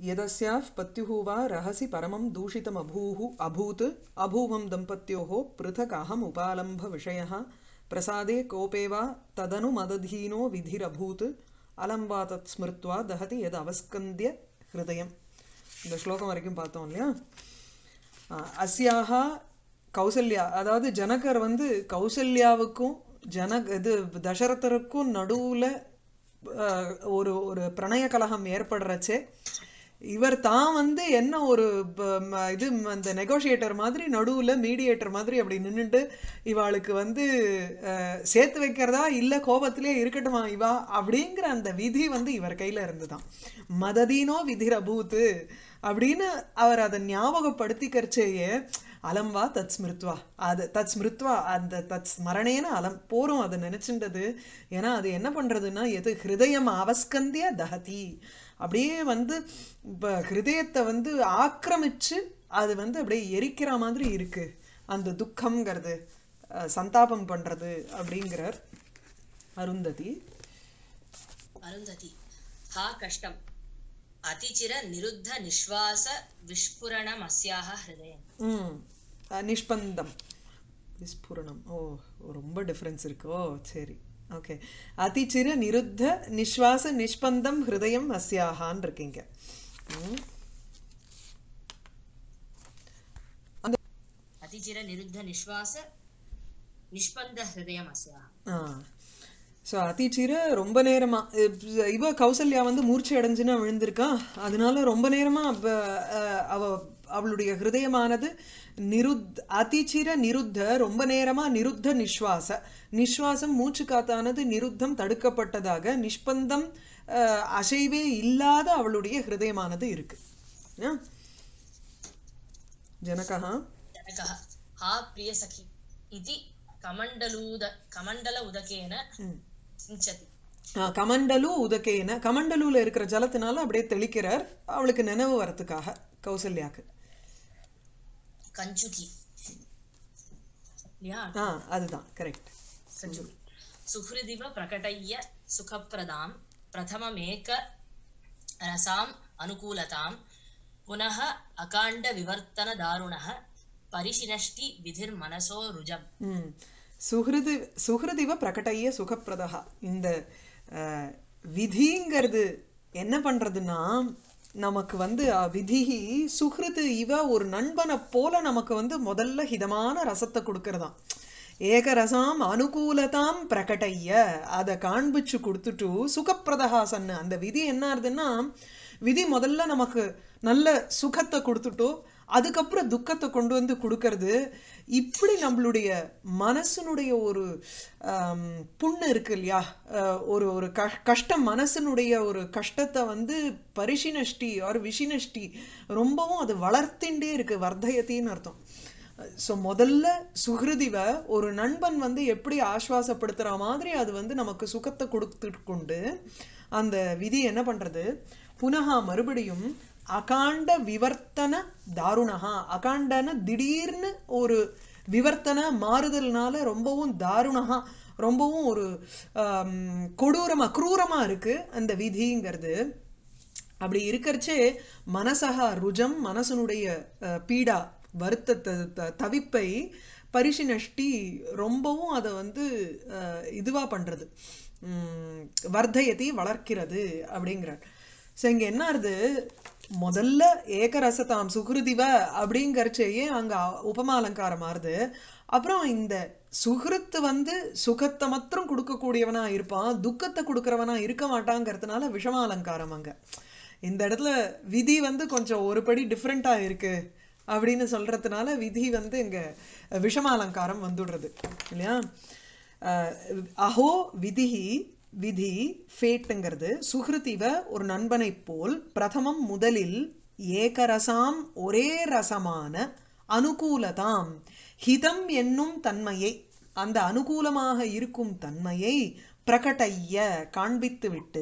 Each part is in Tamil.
यदस्याः पत्युः वा रहसि परमं दूषितमभूः अभूत् अभूवं दम्पत्योः पृथक् अहम् उपालम्भविषयः प्रसादे कोपे वा तदनु मदधीनो विधिरभूत् अलं वा तत् स्मृत्वा दहति यद् அவஸ்கந்திய ஹிருதயம் இந்த ஸ்லோகம் வரைக்கும் பார்த்தோம் இல்லையா ஆஹ் அஸ்யாக கௌசல்யா அதாவது ஜனகர் வந்து கௌசல்யாவுக்கும் ஜன இது தசரதருக்கும் நடுவில் ஒரு ஒரு பிரணய கலகம் ஏற்படுறச்சே இவர் தான் வந்து என்ன ஒரு ப- ம- இது அந்த நெகோஷியேட்டர் மாதிரி நடுவில் மீடியேட்டர் மாதிரி அப்படி நின்றுட்டு இவாளுக்கு வந்து அஹ், சேர்த்து வைக்கிறதா இல்லை கோபத்திலே இருக்கட்டுமா இவா அப்படிங்கிற அந்த விதி வந்து இவர் கையில் இருந்துதான் மததீனோ விதிரபூத்து அப்படின்னு அவர் அதை ஞாபகப்படுத்திக்கிறச்சேயே அலம் வா தத் ஸ்மிருத்வா அது தத் ஸ்மிருத்வா அந்த தத் ஸ்மரணேன அலம் போரும் அதை நினைச்சுண்டது ஏன்னா அது என்ன பண்றதுன்னா எது ஹிருதயம் அவஸ்கந்திய தஹதி அப்படியே வந்து இப்போ ஹிருதயத்தை வந்து ஆக்கிரமிச்சு அது வந்து அப்படியே எரிக்கிற மாதிரி இருக்கு அந்த துக்கம்ங்கிறது அஹ், சந்தாபம் பண்றது அப்படிங்கிறார் அருந்ததி अरुन्धति हा कष्टम् अतिचिर निरुद्ध निःश्वास विस्फुरणमस्याः हृदयम् ம் அஹ், நிஷ்பந்தம் விஸ்புரணம் ஓ ரொம்ப டிஃப்ரென்ஸ் இருக்கு ஓ சரி ஓகே அதிச்சிர நிருத்த நிஸ்வாச நிஷ்பந்தம் ஹிருதயம் அஸ்யாகான் இருக்கீங்க ம். अतिचिर निरुद्ध निःश्वास निष्पन्द हृदयमस्याः ஆ ஸோ அதிச்சிர ரொம்ப நேரமா இப்- இவ கௌசல்யா வந்து மூர்ச்சை அடைஞ்சுன்னு விழுந்திருக்கா அதனால ரொம்ப நேரமா அப்ப, அஹ், அவ அவளுடைய ஹிருதயமானது நிருத் அதிச்சிர நிருத்த ரொம்ப நேரமா நிருத்த நிஸ்வாச நிஸ்வாசம் மூச்சு காத்தானது நிருத்தம் தடுக்கப்பட்டதாக நிஷ்பந்தம் அஹ், அசைவே இல்லாத அவளுடைய ஹிருதயமானது இருக்கு ஆ? ஜனகா जनकः हा प्रियसखि इति कमण्डलूद कमण्डल उदकेन ம் सिञ्चति ஆ, கமண்டலு உதகேன கமண்டலுல இருக்கிற ஜலத்தினால அப்படியே தெளிக்கிறார் அவளுக்கு நினைவு வரத்துக்காக கௌசல்யாக்கு कञ्चुकी या ஆ அதுதான் கரெக்ட் कञ्चुकी सुहृदिव प्रकटय्य सुखप्रदां प्रथममेक रसाम् अनुकूलतां पुनः अकाण्डविवर्तनदारुणः परिशिनष्टि विधिर्मनसो रुजम् ம் சுஹிருதி சுஹிருதிவ பிரகடைய சுகப்பிரதா இந்த அஹ், விதிங்கிறது என்ன பண்றதுன்னா நமக்கு வந்து அஹ், விதி சுஹிருது இவ ஒரு நண்பனை போல நமக்கு வந்து முதல்ல ஹிதமான ரசத்தை கொடுக்கறதாம் ஏகரசாம் அனுகூலதாம் பிரகடைய அதை காண்பிச்சு கொடுத்துட்டு சுகப்பிரதஹாசன்னு அந்த விதி என்ன ஆகுதுன்னா விதி முதல்ல நமக்கு நல்ல சுகத்தை கொடுத்துட்டோ அதுக்கப்புறம் துக்கத்தை கொண்டு வந்து கொடுக்கறது இப்படி நம்மளுடைய மனசனுடைய ஒரு ஆம், புண்ணு இருக்கு இல்லையா அஹ், ஒரு ஒரு கஷ்- கஷ்டம் மனசனுடைய ஒரு கஷ்டத்தை வந்து பரிசினஷ்டி ஒரு விஷினஷ்டி ரொம்பவும் அது வளர்த்திண்டே இருக்கு வர்த்தயத்தின்னு அர்த்தம் ஸோ முதல்ல சுகிருதிவ ஒரு நண்பன் வந்து எப்படி ஆஸ்வாசப்படுத்துற மாதிரி அது வந்து நமக்கு சுகத்தை கொடுத்துட்டு கொண்டு அந்த விதி என்ன பண்றது புனகா மறுபடியும் அகாண்ட விவர்த்தன தாருணஹா அகாண்டன திடீர்னு ஒரு விவர்த்தன மாறுதல்னால ரொம்பவும் தாருணஹா ரொம்பவும் ஒரு ஆம், கொடூரமா குரூரமா இருக்கு அந்த விதிங்கிறது அப்படி இருக்கறச்சே மனசகா ருஜம் மனசனுடைய அஹ், பீடா வருத்தத்தை த- தவிப்பை பரிசினஷ்டி ரொம்பவும் அதை வந்து அஹ், இதுவா பண்றது உம், வர்த்தயத்தை வளர்க்கிறது அப்படிங்கிறார் ஸோ இங்க என்ன ஆறுது முதல்ல ஏகரசதாம் சுகிருதிவ அப்படிங்கறச்சேயே அங்க உபமாலங்காரம் ஆறுது அப்புறம் இந்த சுகிருத்து வந்து சுகத்தை மாத்திரம் கொடுக்கக்கூடியவனா இருப்பான் துக்கத்தை கொடுக்கறவனா இருக்க மாட்டாங்கிறதுனால விஷமாலங்காரம் அங்க இந்த இடத்துல விதி வந்து கொஞ்சம் ஒரு படி டிஃப்ரெண்டா இருக்கு அப்படின்னு சொல்றதுனால விதி வந்து இங்க விஷமாலங்காரம் வந்துடுறது இல்லையா அஹ், அஹோ விதிஹி விதி ஃபேட்டுங்கிறது சுஹிருதிவ ஒரு நண்பனைப் போல் பிரதமம் முதலில் ஏகரசாம் ஒரே ரசமான அனுகூலதாம் ஹிதம் என்னும் தன்மையை அந்த அனுகூலமாக இருக்கும் தன்மையை பிரகடைய காண்பித்துவிட்டு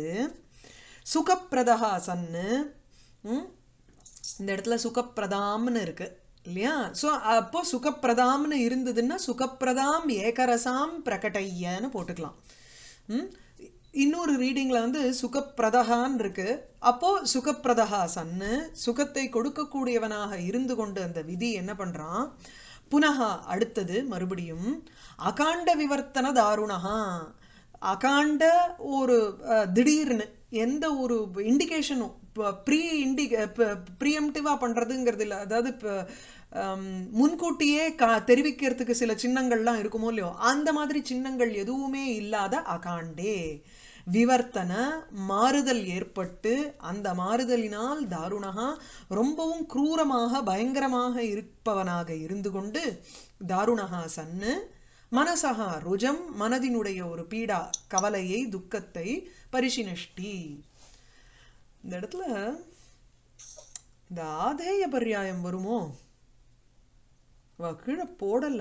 சுகப்பிரதகா சன்னு ம், இந்த இடத்துல சுகப்பிரதாம்னு இருக்கு இல்லையா ஸோ அப்போ சுகப்பிரதாம்னு இருந்ததுன்னா சுகப்பிரதாம் ஏகரசாம் பிரகடையன்னு போட்டுக்கலாம் ம் இன்னொரு ரீடிங்ல வந்து சுகப்பிரதகான் இருக்கு அப்போ சுகப்பிரதகா சன்னு சுகத்தை கொடுக்கக்கூடியவனாக இருந்து கொண்டு அந்த விதி என்ன பண்றான் புனகா அடுத்தது மறுபடியும் அகாண்ட விவர்த்தன தாருணகா அகாண்ட ஒரு அஹ், திடீர்னு எந்த ஒரு இண்டிகேஷனும் ப்ரீ இண்டி ப்ரீஎம்டிவாக பண்ணுறதுங்கிறது இல்லை அதாவது இப்போ முன்கூட்டியே கா தெரிவிக்கிறதுக்கு சில சின்னங்கள்லாம் இருக்குமோ இல்லையோ அந்த மாதிரி சின்னங்கள் எதுவுமே இல்லாத அகாண்டே விவர்த்தன மாறுதல் ஏற்பட்டு அந்த மாறுதலினால் தாருணகா ரொம்பவும் கிரூரமாக பயங்கரமாக இருப்பவனாக இருந்து கொண்டு தாருணகா சன்னு மனசகா ருஜம் மனதினுடைய ஒரு பீடா கவலையை துக்கத்தை பரிசினஷ்டி இந்த இடத்துல இந்த ஆதேய பர்யாயம் வருமோ அவ கீழே போடல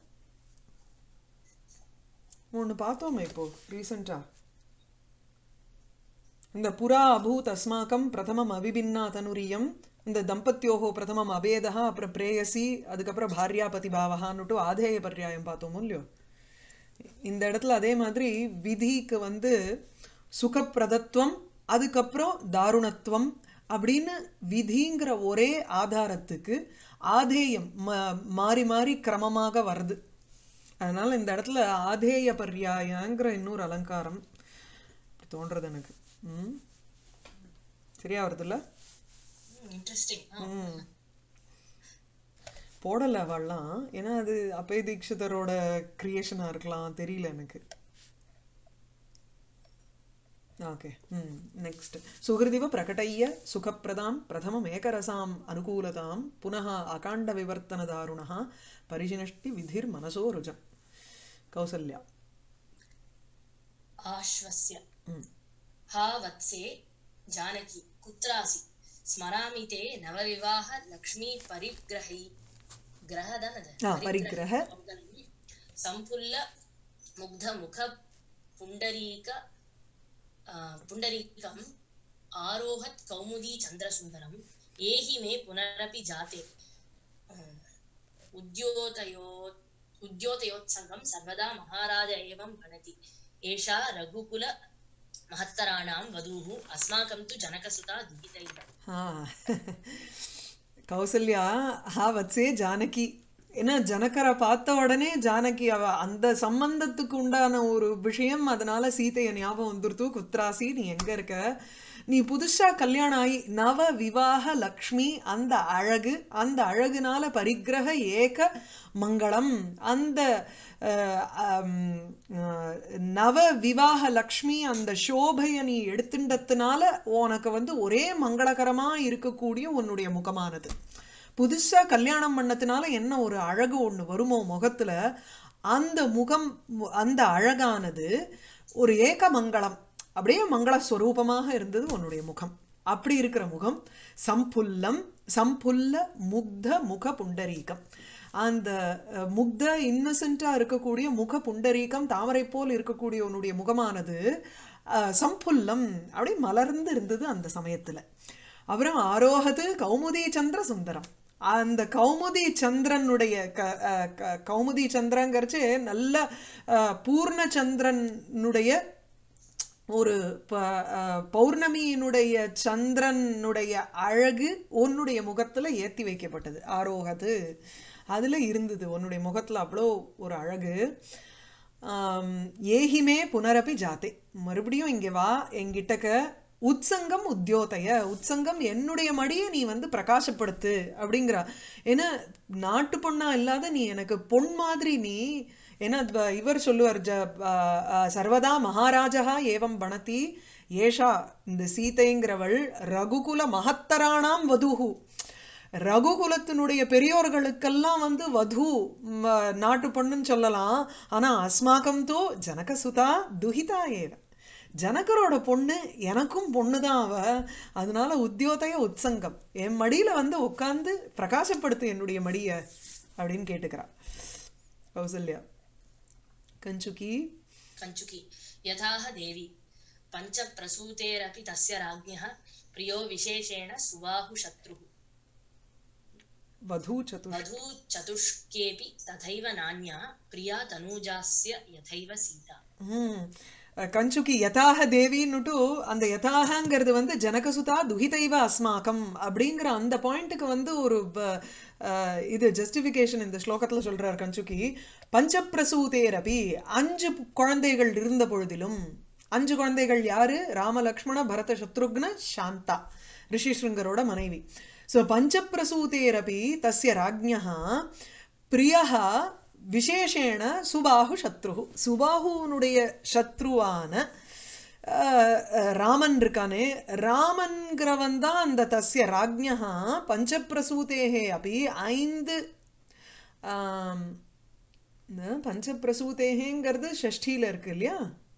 ஒண்ணு பார்த்தோமே இப்போ ரீசெண்டா இந்த புரா அபூத் அஸ்மாக்கம் பிரதமம் அவிபின்னா தனுரியம் இந்த தம்பத்தியோகோ பிரதமம் அபேதா அப்புறம் பிரேயசி அதுக்கப்புறம் பாரியாபதி பாவகான்னுட்டு ஆதேய பர்யாயம் பார்த்தோமோ இல்லையோ இந்த இடத்துல அதே மாதிரி விதிக்கு வந்து சுகப்பிரதத்துவம் அதுக்கப்புறம் தாருணத்துவம் அப்படின்னு விதிங்கிற ஒரே ஆதாரத்துக்கு ஆதேயம் ம- மாறி மாறி கிரமமாக வருது அதனால இந்த இடத்துல ஆதேய பர்யாயங்கிற இன்னொரு அலங்காரம் இப்படி தோன்றது எனக்கு ம் சரியா வருதுல்ல இன்ட்ரெஸ்டிங் ம் போடல அவள்லாம் ஏன்னா அது அப்பய தீட்சிதரோட கிரியேஷனா இருக்கலாம் தெரியல எனக்கு ஓகே ம் நெக்ஸ்ட் சுகிருதிவ பிரகटय्य சுகப்பிரதாம் பிரதமம் ஏகரசாம் அனுகூலதாம் புனः அகாண்ட விவர்த்தன தாருணः பரிசினஷ்டி விதிர் மனசோ ருஜம் கௌசல்யா आश्वस्य ம் हा वत्से जानकी कुत्रासि स्मरामि ते नवविवाह लक्ष्मी परिग्रही ग्रहदनद ஆ, பரிக்கிரக सम्पुल्ल मुग्ध मुख पुण्डरीक आ, पुण्डरीकम् आरोहत् कौमुदी चन्द्रसुन्दरम् एहि मे पुनरपि जाते अम्, उद्योतयो उद्योतयोत्सङ्गं सर्वदा महाराज एवं भणति एषा रघुकुल महत्तराणां वधूः अस्माकं तु जनकसुता दुहितैव ஆ கௌசல்யா ஹா வத்சே ஜானகி ஏன்னா ஜனகரை பார்த்த உடனே ஜானகி அவ அந்த சம்பந்தத்துக்கு உண்டான ஒரு விஷயம் அதனால சீதைய ஞாபகம் வந்துருத்து குத்ராசி நீ எங்க இருக்க நீ புதுசா கல்யாணம் ஆகி நவ விவாக லக்ஷ்மி அந்த அழகு அந்த அழகுனால பரிக்கிரக ஏக மங்களம் அந்த அஹ், அம், அஹ், நவ விவாக லக்ஷ்மி அந்த சோபைய நீ எடுத்துண்டதுனால உனக்கு வந்து ஒரே மங்களகரமா இருக்கக்கூடிய உன்னுடைய முகமானது புதுசா கல்யாணம் பண்ணதுனால என்ன ஒரு அழகு ஒண்ணு வருமோ முகத்துல அந்த முகம் அந்த அழகானது ஒரு ஏக மங்களம் அப்படியே மங்கள ஸ்வரூபமாக இருந்தது உன்னுடைய முகம் அப்படி இருக்கிற முகம் சம்புல்லம் சம்புல்ல முக்த முக புண்டரீகம் அந்த அஹ், முக்த இன்னசென்ட்டா இருக்கக்கூடிய முக புண்டரீகம் தாமரை போல் இருக்கக்கூடிய உன்னுடைய முகமானது அஹ், சம்புல்லம் அப்படியே மலர்ந்து இருந்தது அந்த சமயத்துல அப்புறம் ஆரோகது கௌமுதி சந்திர சுந்தரம் அந்த கௌமுதி சந்திரனுடைய க அஹ், க- கௌமுதி சந்திரங்கிறச்சு நல்ல அஹ், பூர்ண சந்திரனுடைய ஒரு ப- அஹ், பௌர்ணமியினுடைய சந்திரனுடைய அழகு உன்னுடைய முகத்துல ஏத்தி வைக்கப்பட்டது ஆரோகது அதுல இருந்தது உன்னுடைய முகத்துல அவ்வளோ ஒரு அழகு ஆம், ஏஹிமே புனரபி ஜாதே மறுபடியும் இங்க வா என்கிட்டக்க உத்சங்கம் உத்யோதய உத்சங்கம் என்னுடைய மடியை நீ வந்து பிரகாசப்படுத்து அப்படிங்கிறா ஏன்னா நாட்டு பொண்ணா இல்லாத நீ எனக்கு பொன் மாதிரி நீ ஏன்னா ப- இவர் சொல்லுவார் ஜ ப- அ, சர்வதா மகாராஜா ஏவம் பணதி ஏஷா இந்த சீதைங்கிறவள் ரகுகுல மகத்தராணாம் வதுஹு ரகுகுலத்தினுடைய பெரியோர்களுக்கெல்லாம் வந்து வது ம, நாட்டு பொண்ணுன்னு சொல்லலாம் ஆனா அஸ்மாக்கம் தோ ஜனகசுதா துஹிதா ஏவ ஜனகரோட பொண்ணு எனக்கும் பொண்ணுதான் அவ அதனால உத்தியோதய உத்சங்கம் என் மடியில வந்து உட்கார்ந்து பிரகாசப்படுத்து என்னுடைய மடிய அப்படின்னு கேட்டுக்கிறா கௌசல்யா கஞ்சுகி कञ्चुकी यथाह देवी पञ्चप्रसूतेरपि तस्य राज्ञः प्रियो विशेषेण सुबाहुशत्रुः வது சதுர் वधू चतुष्केऽपि तथैव नान्या प्रिया तनूजास्य यथैव सीता ம் அஹ், கஞ்சுகி யதாக தேவின்னுட்டு அந்த யதாகங்கிறது வந்து ஜனகசுதா துகிதைவ அஸ்மாக்கம் அப்படிங்கிற அந்த பாயிண்ட்டுக்கு வந்து ஒரு ப- அஹ், இது ஜஸ்டிஃபிகேஷன் இந்த ஸ்லோகத்துல சொல்றார் கஞ்சுகி பஞ்சப்பிரசூதேரபி அஞ்சு குழந்தைகள் இருந்த பொழுதிலும் அஞ்சு குழந்தைகள் யாரு ராம லக்ஷ்மண பரத சத்ருக்ன சாந்தா ரிஷிஸ்ருங்கரோட மனைவி ஸோ பஞ்சப்பிரசூதேரபி தஸ்ய ராஜ்ஞः பிரியः விசேஷேண சுபாஹு சத்ரு சுபாஹுனுடைய சத்ருவான அஹ், அஹ், ராமன் இருக்கானே ராமன்கிறவன் தான் அந்த தஸ்ய ராஜ்ஞா பஞ்சப்பிரசூதேகே அப்படி ஐந்து ஆம், இந்த பஞ்சப்பிரசூதேகேங்கிறது ஷஷ்டியில இருக்கு இல்லையா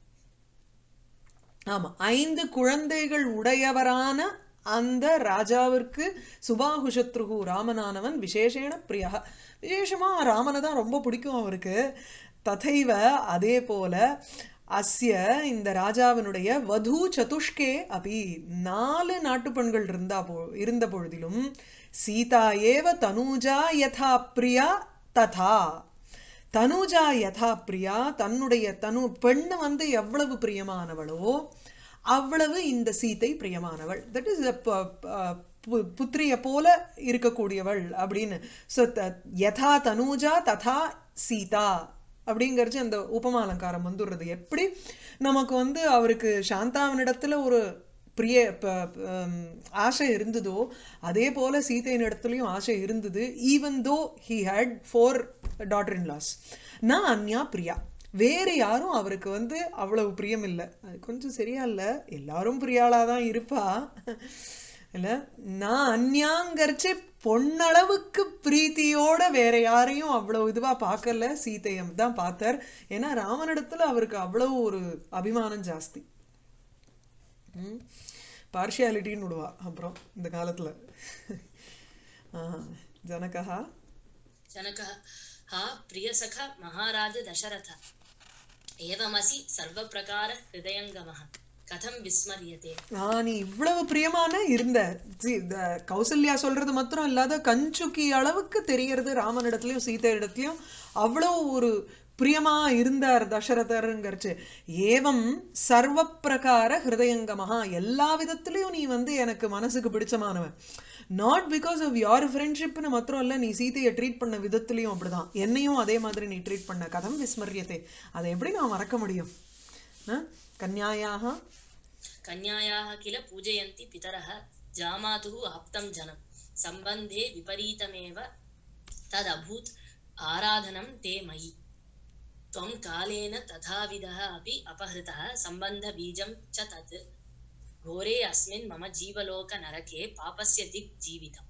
ஆமா ஐந்து குழந்தைகள் உடையவரான அந்த ராஜாவிற்கு சுபாஹு சத்ருகு ராமனானவன் விசேஷேன பிரியா விசேஷமா ராமனை தான் ரொம்ப பிடிக்கும் அவருக்கு ததைவ அதே போல அஸ்ய இந்த ராஜாவினுடைய வது சதுஷ்கே அபி நாலு நாட்டு பெண்கள் இருந்தா போ இருந்த பொழுதிலும் சீதா ஏவ தனூஜா யதா பிரியா ததா தனுஜா யதா பிரியா தன்னுடைய தனு பெண்ணு வந்து எவ்வளவு பிரியமானவளோ அவ்வளவு இந்த சீதை பிரியமானவள் தட் இஸ் புத்திரிய போல இருக்கக்கூடியவள் அப்படின்னு ஸோ யதா தனூஜா ததா சீதா அப்படிங்கிறது அந்த உபமாலங்காரம் வந்துடுறது எப்படி நமக்கு வந்து அவருக்கு சாந்தாவினிடத்துல ஒரு பிரிய ப- ப- ஹம், ஆசை இருந்ததோ அதே போல சீதையின் இடத்துலயும் ஆசை இருந்தது even though he had four daughter in laws நான் அன்யா பிரியா வேற யாரும் அவருக்கு வந்து அவ்வளவு பிரியம் இல்லை அது கொஞ்சம் சரியா இல்லை எல்லாரும் பிரியாளா தான் இருப்பா இல்ல நான் அந்யாங்கரிச்சு பொன்னளவுக்கு பிரீத்தியோட வேற யாரையும் அவ்வளவு இதுவா பார்க்கல சீதையம் தான் பார்த்தார் ஏன்னா ராமனிடத்துல அவருக்கு அவ்வளவு ஒரு அபிமானம் ஜாஸ்தி பார்ஷியாலிட்டின்னு விடுவா அப்புறம் இந்த காலத்துல ஆஹ், ஜனகா जनकः हा प्रियसख महाराज दशरथ एवमसि सर्वप्रकारहृदयङ्गमः कथं विस्मर्यते ஆஹ் நீ இவ்வளவு பிரியமான இருந்த See, இந்த கௌசல்யா சொல்றது மாத்திரம் இல்லாத கஞ்சுக்கி அளவுக்கு தெரியறது ராமனிடத்துலயும் சீதை இடத்துலயும் அவ்வளவு ஒரு பிரியமா இருந்தார் தசரதருங்கிறச்சு ஏவம் சர்வ பிரகார ஹிருதயங்கமஹா எல்லா விதத்துலயும் நீ வந்து எனக்கு மனசுக்கு பிடிச்சமானவன் நாட் பிகாஸ் ஆஃப் யோர் ஃப்ரெண்ட்ஷிப்னு மாத்திரம் இல்ல நீ சீதையை ட்ரீட் பண்ண விதத்துலயும் அப்படிதான் என்னையும் அதே மாதிரி நீ ட்ரீட் பண்ண கதம் விஸ்மரியத்தை அதை எப்படி நான் மறக்க முடியும் ஆ? கன்யாயாக कन्यायाः किल पूजयन्ति पितरः जामातुः आप्तं जनं सम्बन्धे विपरीतमेव तदभूत् आराधनं ते मयि त्वं कालेन तथाविधः अपि अपहृतः सम्बन्धबीजं च तत् घोरे अस्मिन् मम जीवलोकनरके पापस्य दिक् जीवितम्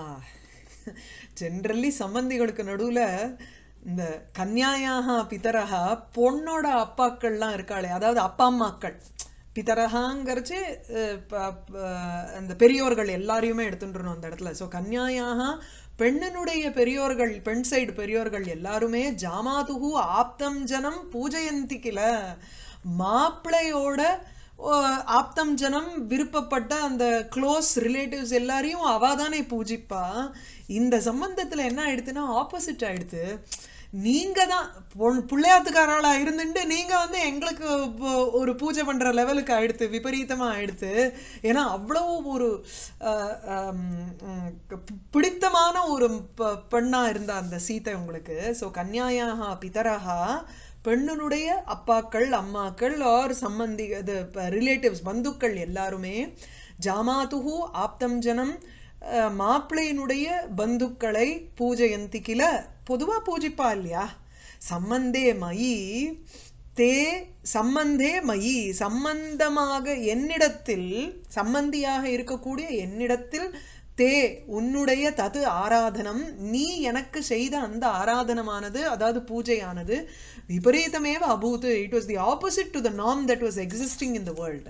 ஜென்ரலி சம்பந்திகளுக்கு நடுவுல இந்த கன்யாயாக பிதரகா பொண்ணோட அப்பாக்கள்லாம் இருக்காளே அதாவது அப்பா அம்மாக்கள் பிதரகாங்கிறச்சு அஹ், ப- ப- அந்த பெரியோர்கள் எல்லாரையுமே எடுத்துட்டுருணும் அந்த இடத்துல ஸோ கன்யாயாக பெண்ணினுடைய பெரியோர்கள் பெண் சைடு பெரியோர்கள் எல்லாருமே ஜாமாதுகு ஆப்தம் ஜனம் பூஜயந்தி கில மாப்பிள்ளையோட ஓ, ஆப்தம் ஜனம் விருப்பப்பட்ட அந்த க்ளோஸ் ரிலேட்டிவ்ஸ் எல்லாரையும் அவ தானே பூஜிப்பா இந்த சம்பந்தத்துல என்ன ஆயிடுத்துன்னா ஆப்போசிட் ஆயிடுத்து நீங்க தான் பொன்- பிள்ளையாத்துக்காராளா இருந்துட்டு நீங்க வந்து எங்களுக்கு இப்போ ஒரு பூஜை பண்ற லெவலுக்கு ஆயிடுத்து விபரீதமா ஆயிடுத்து ஏன்னா அவ்வளவு ஒரு அஹ், ஹம், உம், பி- பிடித்தமான ஒரு ப- பெண்ணா இருந்தா அந்த சீதை உங்களுக்கு சோ கன்யாயாக பிதரஹா பெண்ணினுடைய அப்பாக்கள் அம்மாக்கள் ஆர் சம்பந்தி இது ரிலேட்டிவ்ஸ் பந்துக்கள் எல்லாருமே ஜாமாதுகு ஆப்தம் ஜனம் அஹ், மாப்பிள்ளையினுடைய பந்துக்களை பூஜையந்தி கில பொதுவா பூஜிப்பா இல்லையா சம்பந்தே மயி தே சம்பந்தே மயி சம்பந்தமாக என்னிடத்தில் சம்பந்தியாக இருக்கக்கூடிய என்னிடத்தில் தே உன்னுடைய தது ஆராதனம் நீ எனக்கு செய்த அந்த ஆராதனமானது அதாவது பூஜையானது விபரீதமேவ அபூத் it was the opposite to the norm that was existing in the world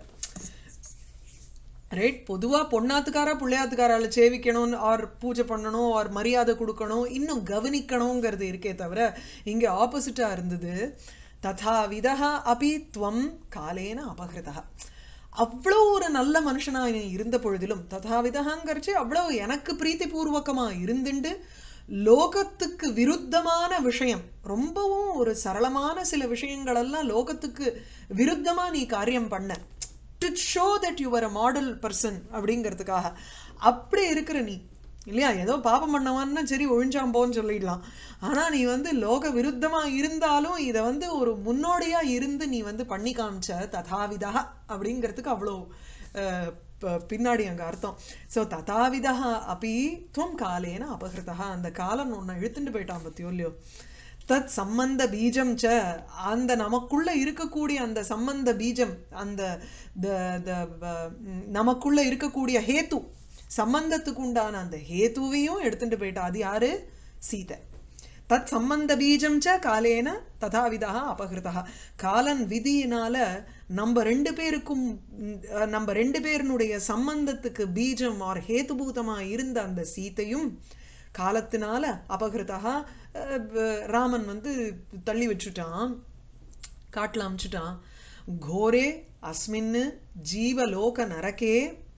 right பொதுவா பொண்ணாத்துக்காரா பிள்ளையாத்துக்காரால சேவிக்கணும் ஆர் பூஜை பண்ணணும் ஆர் மரியாதை கொடுக்கணும் இன்னும் கவனிக்கணுங்கிறது இருக்கே தவிர இங்க ஆப்போசிட்டா இருந்தது ததா விதா அபி துவம் காலேன அபகிருதா அவ்வளோ ஒரு நல்ல மனுஷனா நீ இருந்த பொழுதிலும் ததா விதகாங்கிறச்சு அவ்வளவு எனக்கு பிரீத்தி பூர்வகமா இருந்துண்டு லோகத்துக்கு விருத்தமான விஷயம் ரொம்பவும் ஒரு சரளமான சில விஷயங்கள் எல்லாம் லோகத்துக்கு விருத்தமா நீ காரியம் பண்ண to show that your uh model person அப்படிங்கிறதுக்காக அப்படி இருக்கிற நீ இல்லையா ஏதோ பாபம் பண்ணவான்னா சரி ஒழிஞ்சாம் போன்னு சொல்லிடலாம் ஆனா நீ வந்து லோக விருத்தமா இருந்தாலும் இதை வந்து ஒரு முன்னோடியா இருந்து நீ வந்து பண்ணி காமிச்ச ததாவிதா அப்படிங்கிறதுக்கு அவ்வளோ அஹ், ப- பின்னாடி அங்க அர்த்தம் ஸோ ததாவிதா அப்படி துவம் காலேன அபகிருதா அந்த காலன் உன்னை இழுத்துட்டு போயிட்டான் பத்தியோ இல்லையோ தத் சம்பந்த பீஜம் ச அந்த நமக்குள்ள இருக்கக்கூடிய அந்த சம்பந்த பீஜம் அந்த த- த- வ- ம், நமக்குள்ள இருக்கக்கூடிய ஹேத்து சம்பந்தத்துக்கு உண்டான அந்த ஹேத்துவையும் எடுத்துட்டு போயிட்டா அது யாரு சீதை தத் சம்பந்த பீஜம் ச காலேன ததாவிதா அபகிருதா காலன் விதியினால நம்ம ரெண்டு பேருக்கும் ம், அஹ், நம்ம ரெண்டு பேருனுடைய சம்பந்தத்துக்கு பீஜம் ஆர் ஹேதுபூதமா இருந்த அந்த சீத்தையும் காலத்தினால அபகிருதா அஹ், வ- ராமன் வந்து தள்ளி வச்சுட்டான் காட்டுல அமிச்சுட்டான் கோரே அஸ்மின்னு ஜீவலோக நரகே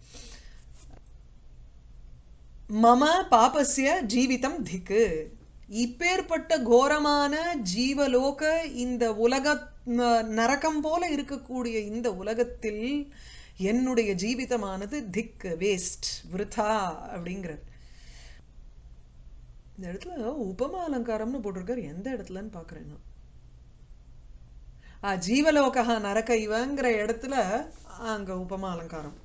மம பாபஸ்ய ஜீவிதம் திக்கு இப்பேற்பட்ட கோரமான ஜீவலோக இந்த உலக ந- நரகம் போல இருக்கக்கூடிய இந்த உலகத்தில் என்னுடைய ஜீவிதமானது திக் வேஸ்ட் விருதா அப்படிங்கிறார் இந்த இடத்துல உபமா அலங்காரம்னு போட்டிருக்காரு எந்த இடத்துலன்னு பாக்குறேன் நான் ஆ ஜீவலோகா நரக இவங்கிற இடத்துல அங்க உபமா அலங்காரம்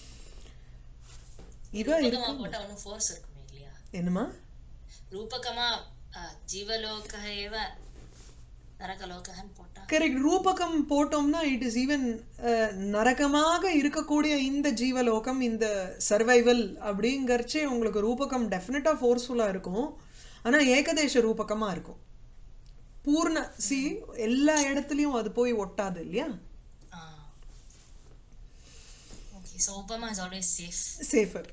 இவ ரூபகமா இருக்கு போட்டா ஒன்னும் ஃபோர்ஸ் இருக்குமே இல்லையா என்னமா ரூபகமா அஹ், ஜீவலோக ஏவ நரகலோகன்னு போட்டா கரெக்ட் ரூபகம் போட்டோம்னா இட் இஸ் ஈவன் நரகமாக இருக்கக்கூடிய இந்த ஜீவலோகம் இந்த சர்வைவல் அப்படிங்கறச்சே உங்களுக்கு ரூபகம் டெஃபினட்டா ஃபோர்ஸ்ஃபுல்லா இருக்கும் ஆனா ஏகதேச ரூபகமா இருக்கும் பூர்ண சி எல்லா இடத்துலயும் அது போய் ஒட்டாது இல்லையா ஓகே ஸோ உபமா இஸ் ஆல்வேஸ் சேஃப் சேஃபர்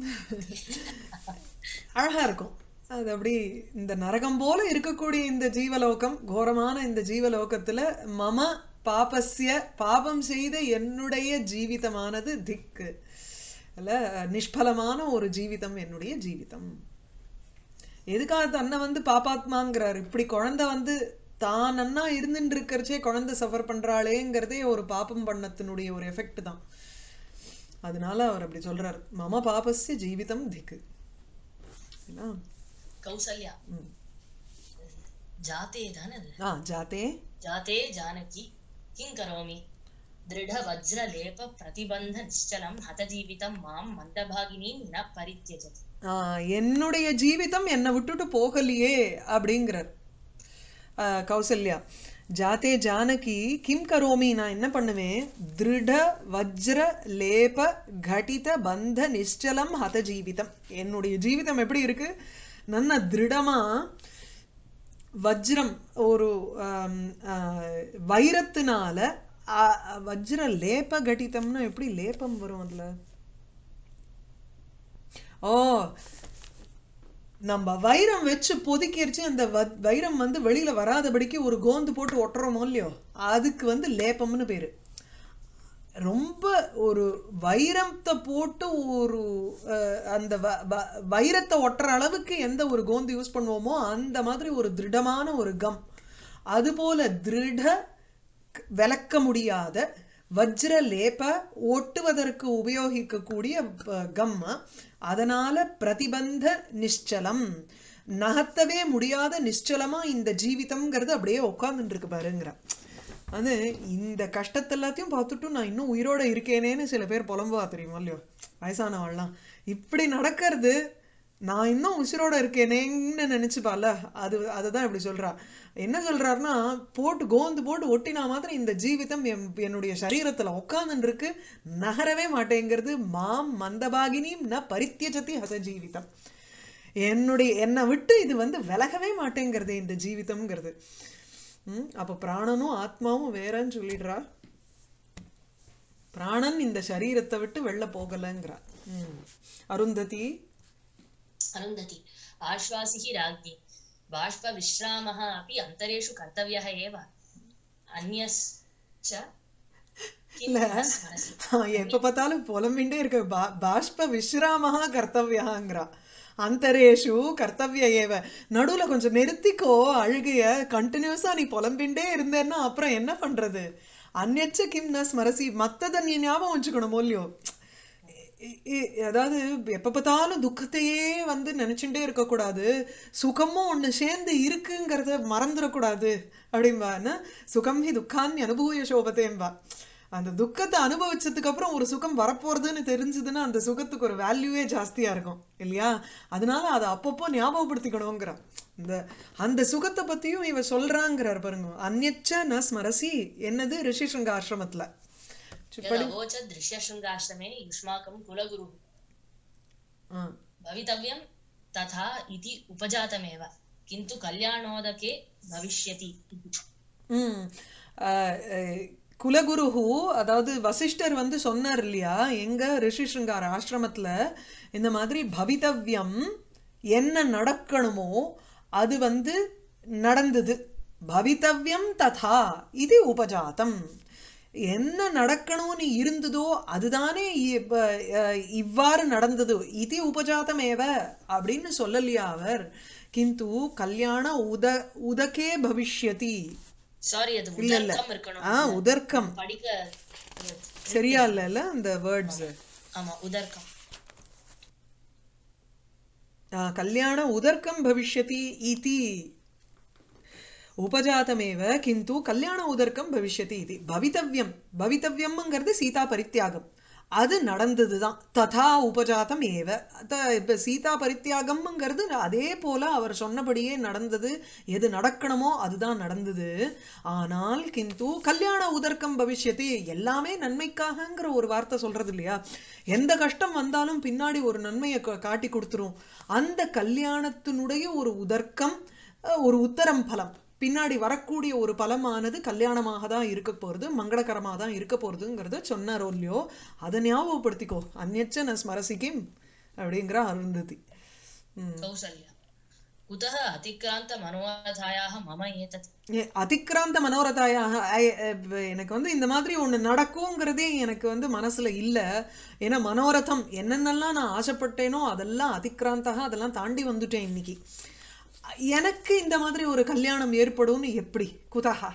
அழகா இருக்கும் அது அப்படி இந்த நரகம் போல இருக்கக்கூடிய இந்த ஜீவலோகம் கோரமான இந்த ஜீவலோகத்துல மம பாபஸ்ய பாபம் செய்த என்னுடைய ஜீவிதமானது திக்கு அல்ல நிஷ்பலமான ஒரு ஜீவிதம் என்னுடைய ஜீவிதம் எதுக்காக தன்னை வந்து பாப்பாத்மாங்கிறார் இப்படி குழந்தை வந்து தான் நன்னா இருந்துட்டு இருக்கிறச்சே குழந்தை சஃபர் பண்றாளேங்கிறதே ஒரு பாப்பம் பண்ணத்தினுடைய ஒரு எஃபெக்ட் தான் அதனால அவர் அப்படி சொல்றார் மம பாபஸ்ய ஜீவிதம் திக்கு ஏன்னா, கௌசல்யா ம். ஜாத்தே தானே அது ஆ ஜாத்தே जाते जानकी किं करोमि दृढवज्रलेप प्रतिबन्ध निश्चलं हतजीवितं मां मन्दभागिनीं न परित्यजति ஆ, என்னுடைய ஜீவிதம் என்னை விட்டுட்டு போகலையே அப்படிங்கிறார் ஆ, கௌசல்யா ஜாத்தே ஜானகி கிம் கரோமி நான் என்ன பண்ணுவேன் திருட வஜ்ர லேப கடித பந்த நிశ్చலம் ஹத ஜீவிதம் என்னுடைய ஜீவிதம் எப்படி இருக்கு நல்ல திருடமா வஜ்ரம் ஒரு ஆம், ஆ, வைரத்தினால ஆ, வஜ்ர லேப கடிதம்னா எப்படி லேபம் வரும் அதுல ஓ நம்ம வைரம் வச்சு பொதுக்கிருச்சு அந்த வ- வைரம் வந்து வெளியில வராதபடிக்கு ஒரு கோந்து போட்டு ஒட்டுறோமோ இல்லையோ அதுக்கு வந்து லேப்பம்னு பேரு ரொம்ப ஒரு வைரத்தை போட்டு ஒரு அஹ், அந்த வ- வ- வைரத்தை ஒட்டுற அளவுக்கு எந்த ஒரு கோந்து யூஸ் பண்ணுவோமோ அந்த மாதிரி ஒரு திருடமான ஒரு கம் அதுபோல திருட க- விளக்க முடியாத வஜ்ர லேப ஒட்டுவதற்கு உபயோகிக்கக்கூடிய ப- கம் அதனால பிரதிபந்த நிశ్చலம் நகர்த்தவே முடியாத நிశ్చலமா இந்த ஜீவிதம்ங்கிறது அப்படியே உட்கார்ந்துட்டு இருக்கு பாருங்கிற அது இந்த கஷ்டத்தை எல்லாத்தையும் பார்த்துட்டு நான் இன்னும் உயிரோட இருக்கேனேன்னு சில பேர் புலம்புவா தெரியுமா இல்லையோ வயசானவாள்லாம் இப்படி நடக்கிறது நான் இன்னும் உசிரோட இருக்கேனேன்னு நினைச்சுப்பால அது அதுதான் இப்படி சொல்றா என்ன சொல்றாருன்னா போட்டு கோந்து போட்டு ஒட்டினா மாத்திரம் இந்த ஜீவிதம் என் என்னுடைய சரீரத்துல உட்கார்ந்துட்டு இருக்கு நகரவே மாட்டேங்கிறது மாம் மந்தபாகினியும் ந பரித்தியஜதி ஹத ஜீவிதம் என்னுடைய என்னை விட்டு இது வந்து விலகவே மாட்டேங்கிறது இந்த ஜீவிதம்ங்கிறது ம் அப்ப பிராணனும் ஆத்மாவும் வேறன்னு சொல்லிடுறா பிராணன் இந்த சரீரத்தை விட்டு வெளில போகலங்கிறா ம் அருந்ததி अरुन्धति आश्वासिः राज्ञी बाष्पविश्रामः अपि अन्तरेषु कर्तव्यः एव अन्यश्च किं न स्मरसि எப்ப பார்த்தாலும் புலம்பிண்டே இருக்க பா பாஷ்ப விஸ்ராமஹா கர்த்தவியாங்கிறா அந்தரேஷு கர்த்தவிய ஏவ நடுவுல கொஞ்சம் நிறுத்திக்கோ அழுகைய கண்டினியூஸா நீ புலம்பிண்டே இருந்தேன்னா அப்புறம் என்ன பண்றது அந்நச்ச கிம் ந ஸ்மரசி மத்ததை நீ ஞாபகம் வச்சுக்கணும் இல்லையோ இ- இ- அதாவது எப்ப பார்த்தாலும் துக்கத்தையே வந்து நினைச்சுட்டே இருக்கக்கூடாது சுகமும் ஒண்ணு சேர்ந்து இருக்குங்கிறத மறந்துடக்கூடாது அப்படிம்பா என்ன சுகம் ஹி துக்கான் அனுபவிய சோபத்தேம்பா அந்த துக்கத்தை அனுபவிச்சதுக்கு அப்புறம் ஒரு சுகம் வரப்போறதுன்னு தெரிஞ்சதுன்னா அந்த சுகத்துக்கு ஒரு வேல்யூவே ஜாஸ்தியா இருக்கும் இல்லையா அதனால அதை அப்பப்போ ஞாபகப்படுத்திக்கணுங்கிறான் இந்த அந்த சுகத்தை பத்தியும் இவ சொல்றாங்கிறார் பாருங்க அந்நச்ச ந ஸ்மரசி என்னது ரிஷிஷங்க ஆசிரமத்துல यदवोच दृश्यशृङ्गाश्रमे युष्माकं कुलगुरुः ஆ भवितव्यं तथा इति उपजातमेव किन्तु कल्याणोदके भविष्यति इति ம் அஹ், அஹ், குலகுருஹு அதாவது வசிஷ்டர் வந்து சொன்னார் இல்லையா எங்க ரிஷி சிருங்கார ஆசிரமத்துல இந்த மாதிரி பவிதவ்யம் என்ன நடக்கணுமோ அது வந்து நடந்தது பவிதவ்யம் ததா இது உபஜாத்தம் என்ன நடக்கணும்னு இருந்ததோ அதுதானே இப்ப, அஹ், இவ்வாறு நடந்தது இது உபஜாத்தமேவ அப்படின்னு சொல்லலையா அவர் கிந்து கல்யாண உத உதகே பவிஷ்யதி சாரி அது இல்ல இல்ல உதர்க்கம் இருக்கணும் ஆ உதர்க்கம் படிக்க அஹ், சரியா இல்லைல்ல அந்த வேர்ட்ஸ் ஆமா உதர்க்கம் கல்யாண உதர்க்கம் பவிஷ்யதி இதி உபஜாத்தமேவ கிந்து கல்யாண உதர்க்கம் பவிஷ்யதி இது பவித்தவ்யம் பவித்தவ்யம்ங்கிறது சீதா பரித்தியாகம் அது நடந்ததுதான் ததா உபஜாத்தம் ஏவ த இப்ப சீதா பரித்தியாகம்ங்கிறது அதே போல அவர் சொன்னபடியே நடந்தது எது நடக்கணுமோ அதுதான் நடந்தது ஆனால் கிந்து கல்யாண உதர்க்கம் பவிஷ்யதி எல்லாமே நன்மைக்காகங்கிற ஒரு வார்த்தை சொல்றது இல்லையா எந்த கஷ்டம் வந்தாலும் பின்னாடி ஒரு நன்மையை கா- காட்டி கொடுத்துரும் அந்த கல்யாணத்தினுடைய ஒரு உதர்க்கம் அஹ், ஒரு உத்தரம் பலம் பின்னாடி வரக்கூடிய ஒரு பலமானது கல்யாணமாக தான் இருக்க போறது மங்களகரமாக தான் இருக்க போறதுங்கிறத சொன்னாரோ இல்லையோ அதை ஞாபகப்படுத்திக்கோ அந்நச்ச ந ஸ்மரசிக்கிம் அப்படிங்கிற அருந்ததி ம். கௌசல்யா कुतः अतिक्रान्तमनोरथायाः मम एतत् ஏ, அதிக்ராந்த மனோரதாயாக ஐ- அ- எனக்கு வந்து இந்த மாதிரி ஒண்ணு நடக்குங்கிறதே எனக்கு வந்து மனசுல இல்ல ஏன்னா மனோரதம் என்னென்னலாம் நான் ஆசைப்பட்டேனோ அதெல்லாம் அதிக்ராந்தாக அதெல்லாம் தாண்டி வந்துட்டேன் இன்னைக்கு எனக்கு இந்த மாதிரி ஒரு கல்யாணம் ஏற்படும்னு எப்படி குதஹா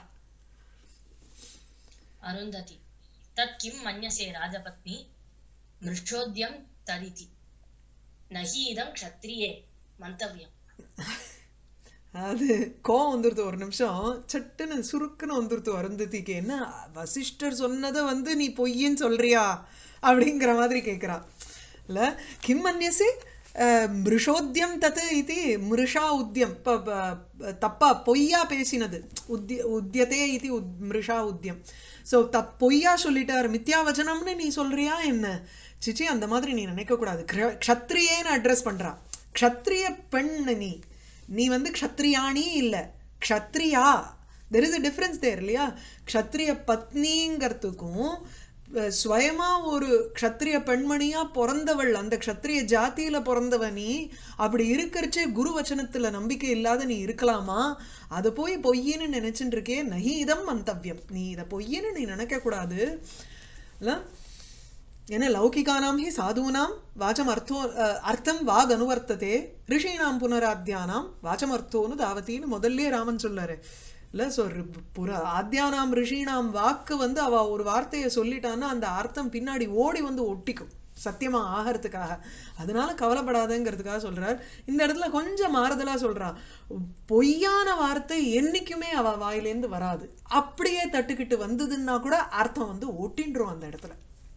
अरुन्धति तत् किं मन्यसे राजपत्नी मृक्षोद्यं तदिति न हि इदं क्षत्रिये मन्तव्यम् அது கோவம் வந்துருது ஒரு நிமிஷம் சட்டுன்னு சுருக்குன்னு வந்துருது அருந்ததிக்கு என்ன வசிஷ்டர் சொன்னதை வந்து நீ பொய்ன்னு சொல்றியா அப்படிங்கிற மாதிரி கேட்குறான் இல்ல கிம் மன்யசி அஹ், மிருஷோத்யம் தத்து இது மிருஷா உத்தியம் ப- ப- தப்பா பொய்யா பேசினது உத்திய உத்தியதே இது உத் மிருஷா உத்தியம் ஸோ தப் பொய்யா சொல்லிட்டார் மித்யாவச்சனம்னு நீ சொல்றியா என்ன சிச்சி அந்த மாதிரி நீ நினைக்க கூடாது கிர- க்ஷத்ரியேன்னு அட்ரஸ் பண்றா க்ஷத்ரிய பெண் நீ நீ வந்து க்ஷத்ரியாணி இல்ல க்ஷத்ரியா there is a difference there இல்லையா க்ஷத்ரிய பத்னிங்கிறதுக்கும் அஹ், சுயமா ஒரு க்ஷத்ரிய பெண்மணியா பிறந்தவள் அந்த க்ஷத்ரிய ஜாதியில பிறந்தவ நீ அப்படி இருக்கிறச்சே குரு வச்சனத்துல நம்பிக்கை இல்லாத நீ இருக்கலாமா அதை போய் பொய்ன்னு நினைச்சுட்டு இருக்கே நகி இதம் மந்தவ்யம் நீ இதை பொய்ன்னு நீ நினைக்க கூடாது இல்ல ஏன்னா லௌகிகானாம் ஹி சாதூனாம் வாச்சம் அர்த்தோ அஹ், அர்த்தம் வாக் அனுவர்த்ததே ரிஷீணாம் புனராத்தியானாம் வாச்சம் அர்த்தோன்னு தாவத்தின்னு முதல்லயே ராமன் சொல்லாரு இல்ல ஸோ புற ஆத்தியானாம் ரிஷீணாம் வாக்கு வந்து அவ ஒரு வார்த்தையை சொல்லிட்டான்னா அந்த அர்த்தம் பின்னாடி ஓடி வந்து ஒட்டிக்கும் சத்தியமா ஆகிறதுக்காக அதனால கவலைப்படாதங்கிறதுக்காக சொல்றார் இந்த இடத்துல கொஞ்சம் மாறுதலா சொல்றா பொய்யான வார்த்தை என்னைக்குமே அவ வாயிலேருந்து வராது அப்படியே தட்டுக்கிட்டு வந்ததுன்னா கூட அர்த்தம் வந்து ஒட்டின்றோம் அந்த இடத்துல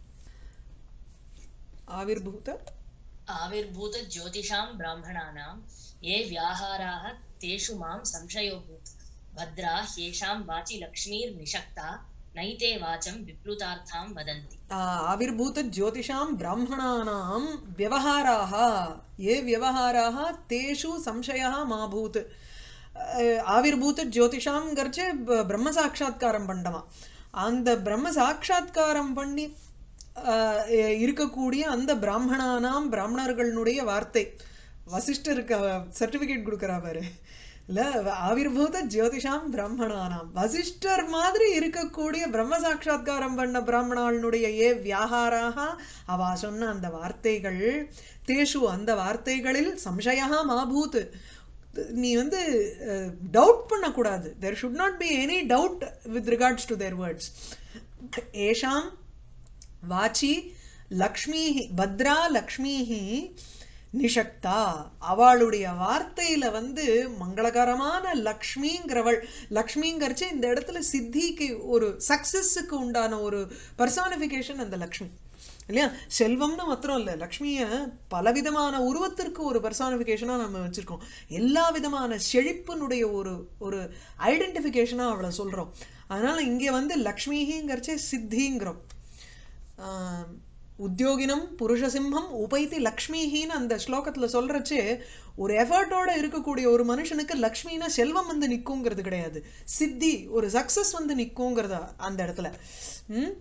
ஆவிர்பூத आविर्भूतज्योतिषां ब्राह्मणानां ये व्याहाराः तेषु मां संशयोऽभूत् भद्रा ह्येषां वाचि लक्ष्मीर्निषक्ता नैते वाचं विप्लुतार्थां वदन्ति आविर्भूत ज्योतिषां ब्राह्मणानां व्यवहाराः ये व्यवहाराः तेषु संशयः मा भूत् ஆவிர்பூத ஜோதிஷாங்கிறச்சு பிரம்ம சாட்சா்காரம் பண்ணமா அந்த பிரம்ம சாட்சா்காரம் பண்ணி ஆஹ், இருக்கக்கூடிய அந்த பிராமணானாம் பிராமணர்களுடைய வார்த்தை வசிஷ்டருக்கு சர்டிபிகேட் கொடுக்குறா பாரு இல்ல ஆவிர்பூத ஜோதிஷாம் பிராமணானாம் வசிஷ்டர் மாதிரி இருக்கக்கூடிய பிரம்ம சாட்சா்காரம் பண்ண பிராமணாளுடைய ஏ வியாகாராக அவ சொன்ன அந்த வார்த்தைகள் தேஷு அந்த வார்த்தைகளில் சம்சயா மாபூத் நீ வந்து டவுட் பண்ணக்கூடாது there should not be any doubt with regards to their words ஏஷாம் வாச்சி லக்ஷ்மி பத்ரா லக்ஷ்மி நிஷக்தா அவளுடைய வார்த்தையில வந்து மங்களகரமான லக்ஷ்மிங்கிறவள் லக்ஷ்மிங்கிறச்சு இந்த இடத்துல சித்திக்கு ஒரு சக்சஸுக்கு உண்டான ஒரு பர்சானிஃபிகேஷன் அந்த லக்ஷ்மி இல்லையா செல்வம்னு மாத்திரம் இல்லை லக்ஷ்மிய பலவிதமான உருவத்திற்கு ஒரு பர்சானிஃபிகேஷனா நம்ம வச்சிருக்கோம் எல்லா விதமான செழிப்பினுடைய ஒரு ஒரு ஐடென்டிஃபிகேஷனா அவளை சொல்றோம் அதனால இங்க வந்து லக்ஷ்மிங்கிறச்சே சித்திங்கிறோம் ஆஹ் உத்தியோகினம் புருஷசிம்ஹம் உபைத்தி லக்ஷ்மிஹின்னு அந்த ஸ்லோகத்துல சொல்றச்சு ஒரு எஃபர்ட்டோட இருக்கக்கூடிய ஒரு மனுஷனுக்கு லக்ஷ்மினா செல்வம் வந்து நிக்குங்கிறது கிடையாது சித்தி ஒரு சக்சஸ் வந்து நிக்குங்கிறது அந்த இடத்துல ம்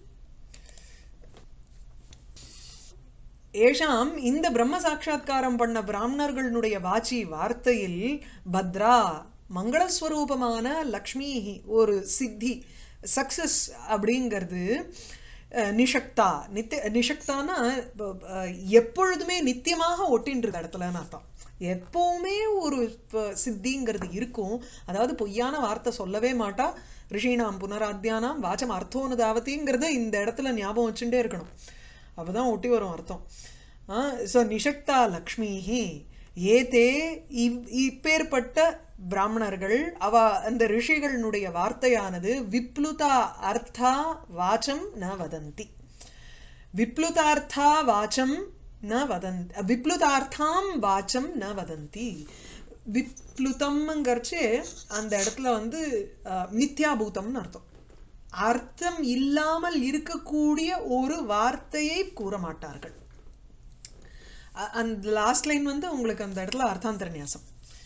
ஏஷாம் இந்த பிரம்ம சாட்சா்காரம் பண்ண பிராமணர்களுடைய வாச்சி வார்த்தையில் பத்ரா மங்களஸ்வரூபமான லக்ஷ்மி ஒரு சித்தி சக்சஸ் அப்படிங்கிறது அஹ், நிஷக்தா நித்திய நிஷக்தானா ப- ப- எப்பொழுதுமே நித்தியமாக ஒட்டின்றது இடத்துலன்னு அர்த்தம் எப்பவுமே ஒரு ப- சித்திங்கிறது இருக்கும் அதாவது பொய்யான வார்த்தை சொல்லவே மாட்டா ரிஷினாம் புனராத்தியானாம் வாச்சம் அர்த்தோனுதாவதிங்கிறத இந்த இடத்துல ஞாபகம் வச்சுட்டே இருக்கணும் அப்பதான் ஒட்டி வரும் அர்த்தம் ஸோ நிஷக்தா லக்ஷ்மிஹி ஏதே இவ் இப்பேற்பட்ட பிராமணர்கள் அவ அந்த ரிஷிகளினுடைய வார்த்தையானது விப்ளுதா அர்த்தா வாச்சம் ந வதந்தி விப்ளுதார்த்தா வாச்சம் ந வதந்தி விப்ளுதார்த்தாம் வாச்சம் ந வதந்தி விப்ளுதம்ங்கிறச்சு அந்த இடத்துல வந்து அஹ், மித்யாபூதம்னு அர்த்தம் அர்த்தம் இல்லாமல் இருக்கக்கூடிய ஒரு வார்த்தையை கூற மாட்டார்கள் அ- அந்த லாஸ்ட் லைன் வந்து உங்களுக்கு அந்த இடத்துல அர்த்தாந்தர நியாசம்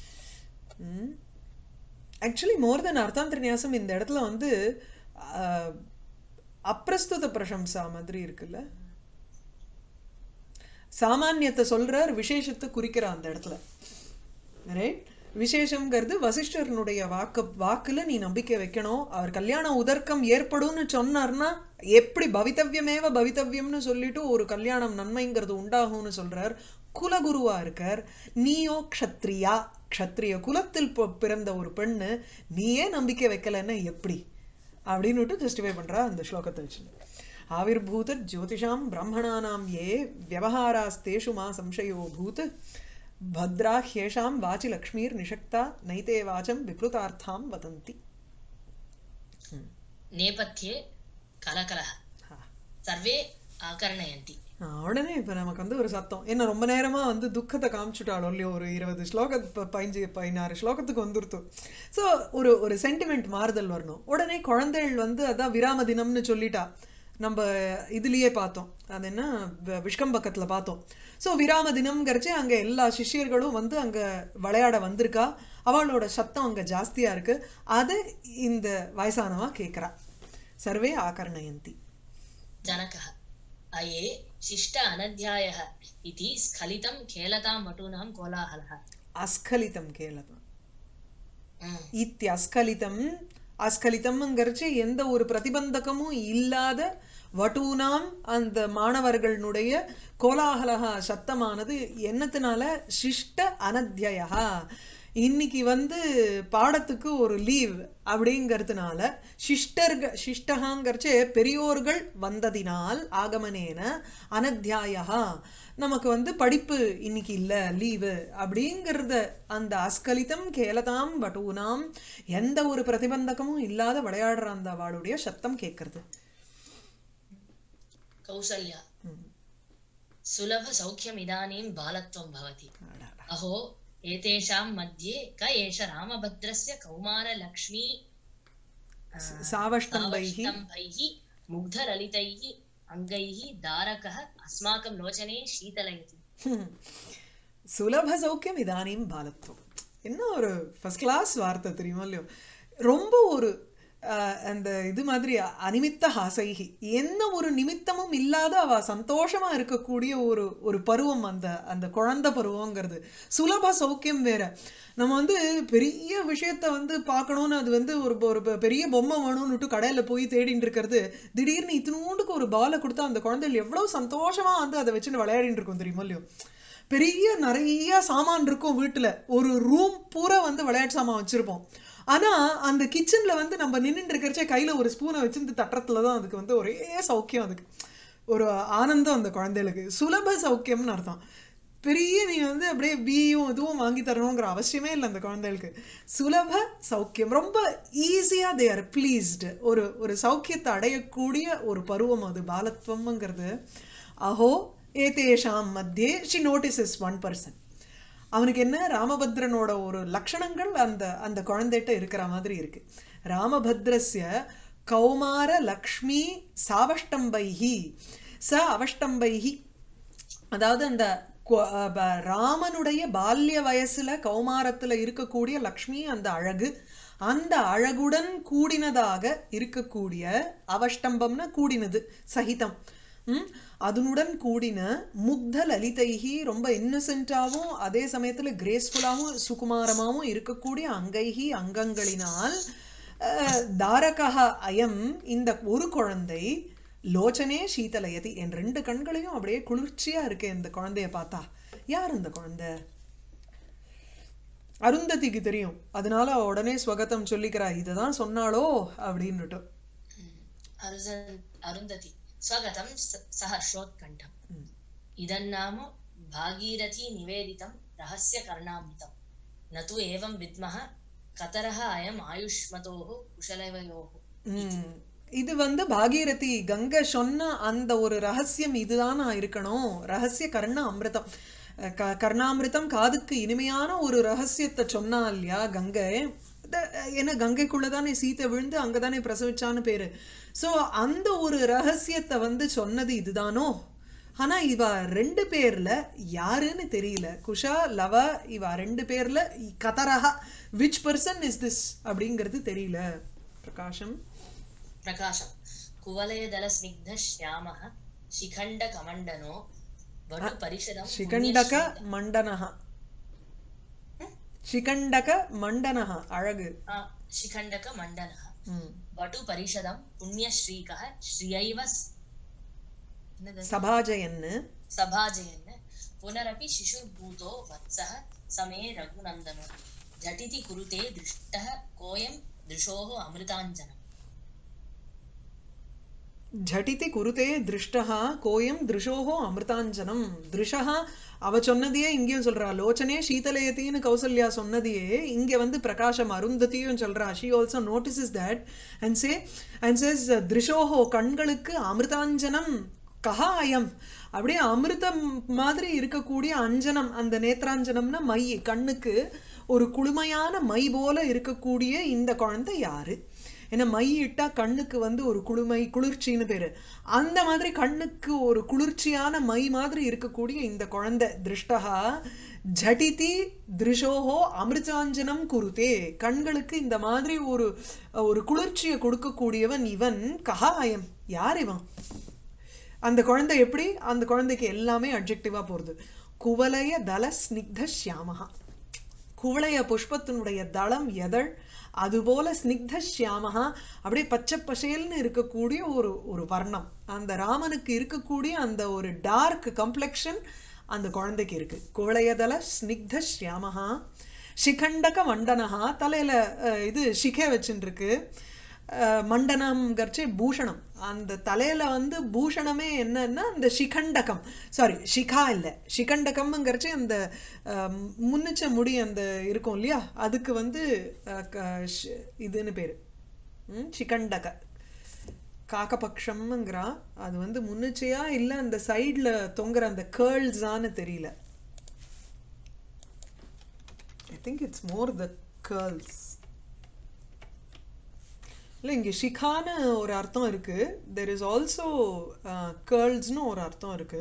ஆக்சுவலி மோர் தென் அர்த்தாந்தர நியாசம் இந்த இடத்துல வந்து அஹ், அப்பிரஸ்துத பிரசம்சா மாதிரி இருக்குல்ல சாமானியத்தை சொல்றார் விசேஷத்தை குறிக்கிறார் அந்த இடத்துல ரைட் விசேஷம்ங்கிறது வசிஷ்டர்னுடைய வாக்கு வாக்குல நீ நம்பிக்கை வைக்கணும் அவர் கல்யாண உதர்க்கம் ஏற்படும்னு சொன்னார்னா எப்படி பவித்தவ்யமேவ பவித்தவ்யம்னு சொல்லிட்டு ஒரு கல்யாணம் நன்மைங்கிறது உண்டாகும்னு சொல்றார் குலகுருவா இருக்கார் நீயோ க்ஷத்ரியா க்ஷத்ரிய குலத்தில் பொ- பிறந்த ஒரு பெண்ணு நீயே நம்பிக்கை வைக்கலைன்னா எப்படி அப்படின்னுட்டு ஜஸ்டிஃபை பண்றா அந்த ஸ்லோகத்தை வச்சு ஆவிர்பூத ஜோதிஷாம் பிராமணானாம் ஏ வியவஹாராஸ்தேஷு மா சம்சயோ பூத் भद्रा ह्येषां वाचि लक्ष्मीर्निषक्ता नैते वाचं विकृतार्थां वदन्ति नेपथ्ये कलकलः हा. सर्वे आकर्णयन्ति ஆ, உடனே இப்போ நமக்கு வந்து ஒரு சத்தம் என்ன ரொம்ப நேரமா வந்து துக்கத்தை காமிச்சுட்டாளோ இல்லையோ ஒரு இருபது ஸ்லோக ப- பதினஞ்சு பதினாறு ஸ்லோகத்துக்கு வந்துருத்து ஸோ ஒரு ஒரு சென்டிமெண்ட் மாறுதல் வரணும் உடனே குழந்தைகள் வந்து அதான் விராம தினம்னு சொல்லிட்டா நம்ம இதுலயே பார்த்தோம் அது என்ன வ- விஷ்கம்பக்கத்துல பார்த்தோம் ஸோ விராம தினம்ங்கிறச்சு அங்க எல்லா சிஷ்யர்களும் வந்து அங்க விளையாட வந்திருக்கா அவளோட சத்தம் அங்க ஜாஸ்தியா இருக்கு அதை இந்த வயசானவா கேட்குறா சர்வே ஆகர்ணயந்தி जनकः अये शिष्ट अनध्यायः इति स्खलितं खेलतां वटूनां कोलाहलः அஸ்கலிதம் கேளதான் ம். இத்தியஸ்கலிதம் அஸ்கலிதம்ங்கிறச்சு எந்த ஒரு பிரதிபந்தகமும் இல்லாத வட்டூனாம் அந்த மாணவர்களுடைய கோலாகலகா சத்தமானது என்னத்தினால சிஷ்ட அனத்தியா இன்னைக்கு வந்து பாடத்துக்கு ஒரு லீவ் அப்படிங்கிறதுனால சிஷ்டர்க சிஷ்டகாங்கிறச்சு பெரியோர்கள் வந்ததினால் ஆகமனேன அனத்தியாயா நமக்கு வந்து படிப்பு இன்னைக்கு இல்ல லீவு அப்படிங்கிறத அந்த அஸ்கலிதம் கேலதாம் வட்டூனாம் எந்த ஒரு பிரதிபந்தகமும் இல்லாத விளையாடுற அந்த அவளுடைய சத்தம் கேட்கறது कौसल्या ம். सुलभसौख्यमिदानीं बालत्वं भवति அடாடா. अहो एतेषां मध्ये क एष रामभद्रस्य कौमारलक्ष्मी आ, सावष्टम्भैः सावष्टम्भैः मुग्धललितैः अङ्गैः दारकः अस्माकं लोचने शीतलयति ஹம். சுலப சௌக்கியம் இதானியும் பாலத்துவம் என்ன ஒரு ஃபர்ஸ்ட் கிளாஸ் வார்த்தை தெரியுமா இல்லையோ ரொம்ப ஒரு அஹ், அந்த இது மாதிரி அனிமித்த ஹாசைகி என்ன ஒரு நிமித்தமும் இல்லாத அவ சந்தோஷமா இருக்கக்கூடிய ஒரு ஒரு பருவம் அந்த அந்த குழந்தை பருவங்கிறது சுலப சௌக்கியம் வேற நம்ம வந்து பெரிய விஷயத்த வந்து பார்க்கணும்னு அது வந்து ஒரு ஒரு பெ- பெரிய பொம்மை வேணும்னுட்டு கடையில போய் தேடிட்டு இருக்கிறது திடீர்னு இத்தினூண்டுக்கு ஒரு பாலை கொடுத்தா அந்த குழந்தைகள் எவ்வளவு சந்தோஷமா வந்து அதை வச்சுன்னு விளையாடிட்டு இருக்கும் தெரியுமா இல்லையோ பெரிய நிறைய சாமான் இருக்கும் வீட்டுல ஒரு ரூம் பூரா வந்து விளையாட்டு சாமான் வச்சிருப்போம் ஆனா அந்த கிச்சன்ல வந்து நம்ம நின்னுட்டு இருக்கிறச்சே கையில ஒரு ஸ்பூனை வச்சிருந்து தட்டுறதுல தான் அதுக்கு வந்து ஒரே சௌக்கியம் அதுக்கு ஒரு ஆனந்தம் அந்த குழந்தைகளுக்கு சுலப சௌக்கியம்னு அர்த்தம் பெரிய நீ வந்து அப்படியே பியும் இதுவும் வாங்கி தரணுங்கிற அவசியமே இல்லை அந்த குழந்தைகளுக்கு சுலப சௌக்கியம் ரொம்ப ஈஸியா தே ஆர் ப்ளீஸ்டு ஒரு ஒரு சௌக்கியத்தை அடையக்கூடிய ஒரு பருவம் அது பாலத்துவம்ங்கிறது அஹோ ஏதேஷாம் மத்தியே ஷி நோட்டிசஸ் ஒன் பர்சன் அவனுக்கு என்ன ராமபத்ரனோட ஒரு லட்சணங்கள் அந்த அந்த குழந்தைகிட்ட இருக்கிற மாதிரி இருக்கு ராமபத்ரஸ்ய கௌமார லக்ஷ்மி சாவஷ்டம்பைஹி ச அவஷ்டம்பைஹி அதாவது அந்த கு- அஹ் ப- ராமனுடைய பால்ய வயசுல கௌமாரத்துல இருக்கக்கூடிய லக்ஷ்மி அந்த அழகு அந்த அழகுடன் கூடினதாக இருக்கக்கூடிய அவஷ்டம்பம்னா கூடினது சகிதம் ம் அதனுடன் கூடின முக்த லலிதைகி ரொம்ப இன்னசென்ட்டாவும் அதே சமயத்துல கிரேஸ்ஃபுல்லாவும் சுகுமாரமாவும் இருக்கக்கூடிய அங்கைகி அங்கங்களினால் அஹ், தாரகः அயம் இந்த ஒரு குழந்தை லோச்சனே சீதலயதி என் ரெண்டு கண்களையும் அப்படியே குளிர்ச்சியா இருக்கு இந்த குழந்தைய பார்த்தா யார் இந்த குழந்தை அருந்ததிக்கு தெரியும் அதனால அவ உடனே ஸ்வகதம் சொல்லிக்கிறா இதுதான் சொன்னாளோ அப்படின்னுட்டு अरुजन् अरुन्धति स्वगतं स- सहर्षोत्कण्ठम् ம். इदन्नाम भागीरथी निवेदितं रहस्यकर्णामृतं न तु एवं विद्मः कतरः अयम् आयुष्मतोः कुशलवयोः ம். இது வந்து பாகீரதி கங்கை சொன்ன அந்த ஒரு ரகசியம் இதுதான் இருக்கணும் ரகசிய கர்ண அமிர்தம் அஹ் க- கர்ணாமிர்தம் காதுக்கு இனிமையான ஒரு ரகசியத்தை சொன்னா இல்லையா கங்கை த- ஏன்னா கங்கைக்குள்ளதானே சீத்தை விழுந்து அங்கதானே பிரசவிச்சான்னு பேரு சோ அந்த ஒரு ரகசியத்தை வந்து சொன்னது இதுதானோ ஆனா இவ ரெண்டு பேர்ல யாருன்னு தெரியல குஷா லவ இவ ரெண்டு பேர்ல கதரஹா விச் பர்சன் இஸ் திஸ் அப்படிங்கிறது தெரியல பிரகாஷம் प्रकाशम् कुवलयदलस्निग्धश्यामः शिखण्डकमण्डनो वटुपरिषदं ಶಿಖಂಡಕ ಮಂಡನಃ ಶಿಖಂಡಕ ಮಂಡನಃ ಅழகு शिखण्डकमण्डनः ம். वटुपरिषदं पुण्यश्रीकः श्रियैव स- என்னது? சபாஜயன்னு सभाजयन् पुनरपि शिशुर्भूतो वत्सः समे रघुनन्दनो झटिति कुरुते दृष्टः कोऽयं दृशोः अमृताञ्जनम् ஜடிதி குருதே திருஷ்டா கோயம் திருஷோஹோ அமிர்தாஞ்சனம் திருஷா அவ சொன்னதையே இங்கேயும் சொல்றா லோச்சனே சீதலயத்தின்னு கௌசல்யா சொன்னதையே இங்க வந்து பிரகாஷம் அருந்ததியும் சொல்றா she also notices that and say and says திருஷோஹோ கண்களுக்கு அமிர்தாஞ்சனம் கஹா அயம் அப்படியே அமிர்தம் மாதிரி இருக்கக்கூடிய அஞ்சனம் அந்த நேத்ராஞ்சனம்னா மை கண்ணுக்கு ஒரு குளுமையான மை போல இருக்கக்கூடிய இந்த குழந்தை யாரு ஏன்னா மை இட்டா கண்ணுக்கு வந்து ஒரு குளுமை குளிர்ச்சின்னு பேரு அந்த மாதிரி கண்ணுக்கு ஒரு குளிர்ச்சியான மை மாதிரி இருக்கக்கூடிய இந்த குழந்தை திருஷ்டகா ஜடிதி திருஷோஹோ அமிர்தாஞ்சனம் குருதே கண்களுக்கு இந்த மாதிரி ஒரு ஒரு குளிர்ச்சியை கொடுக்கக்கூடியவன் இவன் கஹாயம் யார் இவன் அந்த குழந்தை எப்படி அந்த குழந்தைக்கு எல்லாமே அப்ஜெக்டிவா போறது குவலய தல ஸ்னிக்த ஷியாமகா குவளைய புஷ்பத்தினுடைய தளம் எதழ் அதுபோல ஸ்னிக்த ஷியாமகா அப்படியே பச்சை பசேல்னு இருக்கக்கூடிய ஒரு ஒரு வர்ணம் அந்த ராமனுக்கு இருக்கக்கூடிய அந்த ஒரு டார்க் கம்ப்ளெக்ஷன் அந்த குழந்தைக்கு இருக்கு குவளையதல ஸ்னிக்த ஷியாமகா சிகண்டக மண்டனஹா தலையில அஹ், இது சிகை வச்சுட்டு இருக்கு அஹ், மண்டனம்ங்கிறச்சு பூஷணம் அந்த தலையில வந்து பூஷணமே என்னன்னா அந்த சிகண்டகம் சாரி சிகா இல்ல சிகண்டகம்ங்கிறச்சு அந்த அஹ், முன்னுச்ச முடி அந்த இருக்கும் இல்லையா அதுக்கு வந்து அஹ், க- ஷ்- இதுன்னு பேரு ம், சிகண்டக காக்கபக்ஷம்ங்கிறா அது வந்து முன்னுச்சையா இல்ல அந்த சைடுல தொங்குற அந்த கேர்ள்ஸான்னு தெரியல I think it's more the girls இல்ல இங்க ஷிகான்னு ஒரு அர்த்தம் இருக்கு தெர் இஸ் ஆல்சோ கேர்ள்ஸ்னு ஒரு அர்த்தம் இருக்கு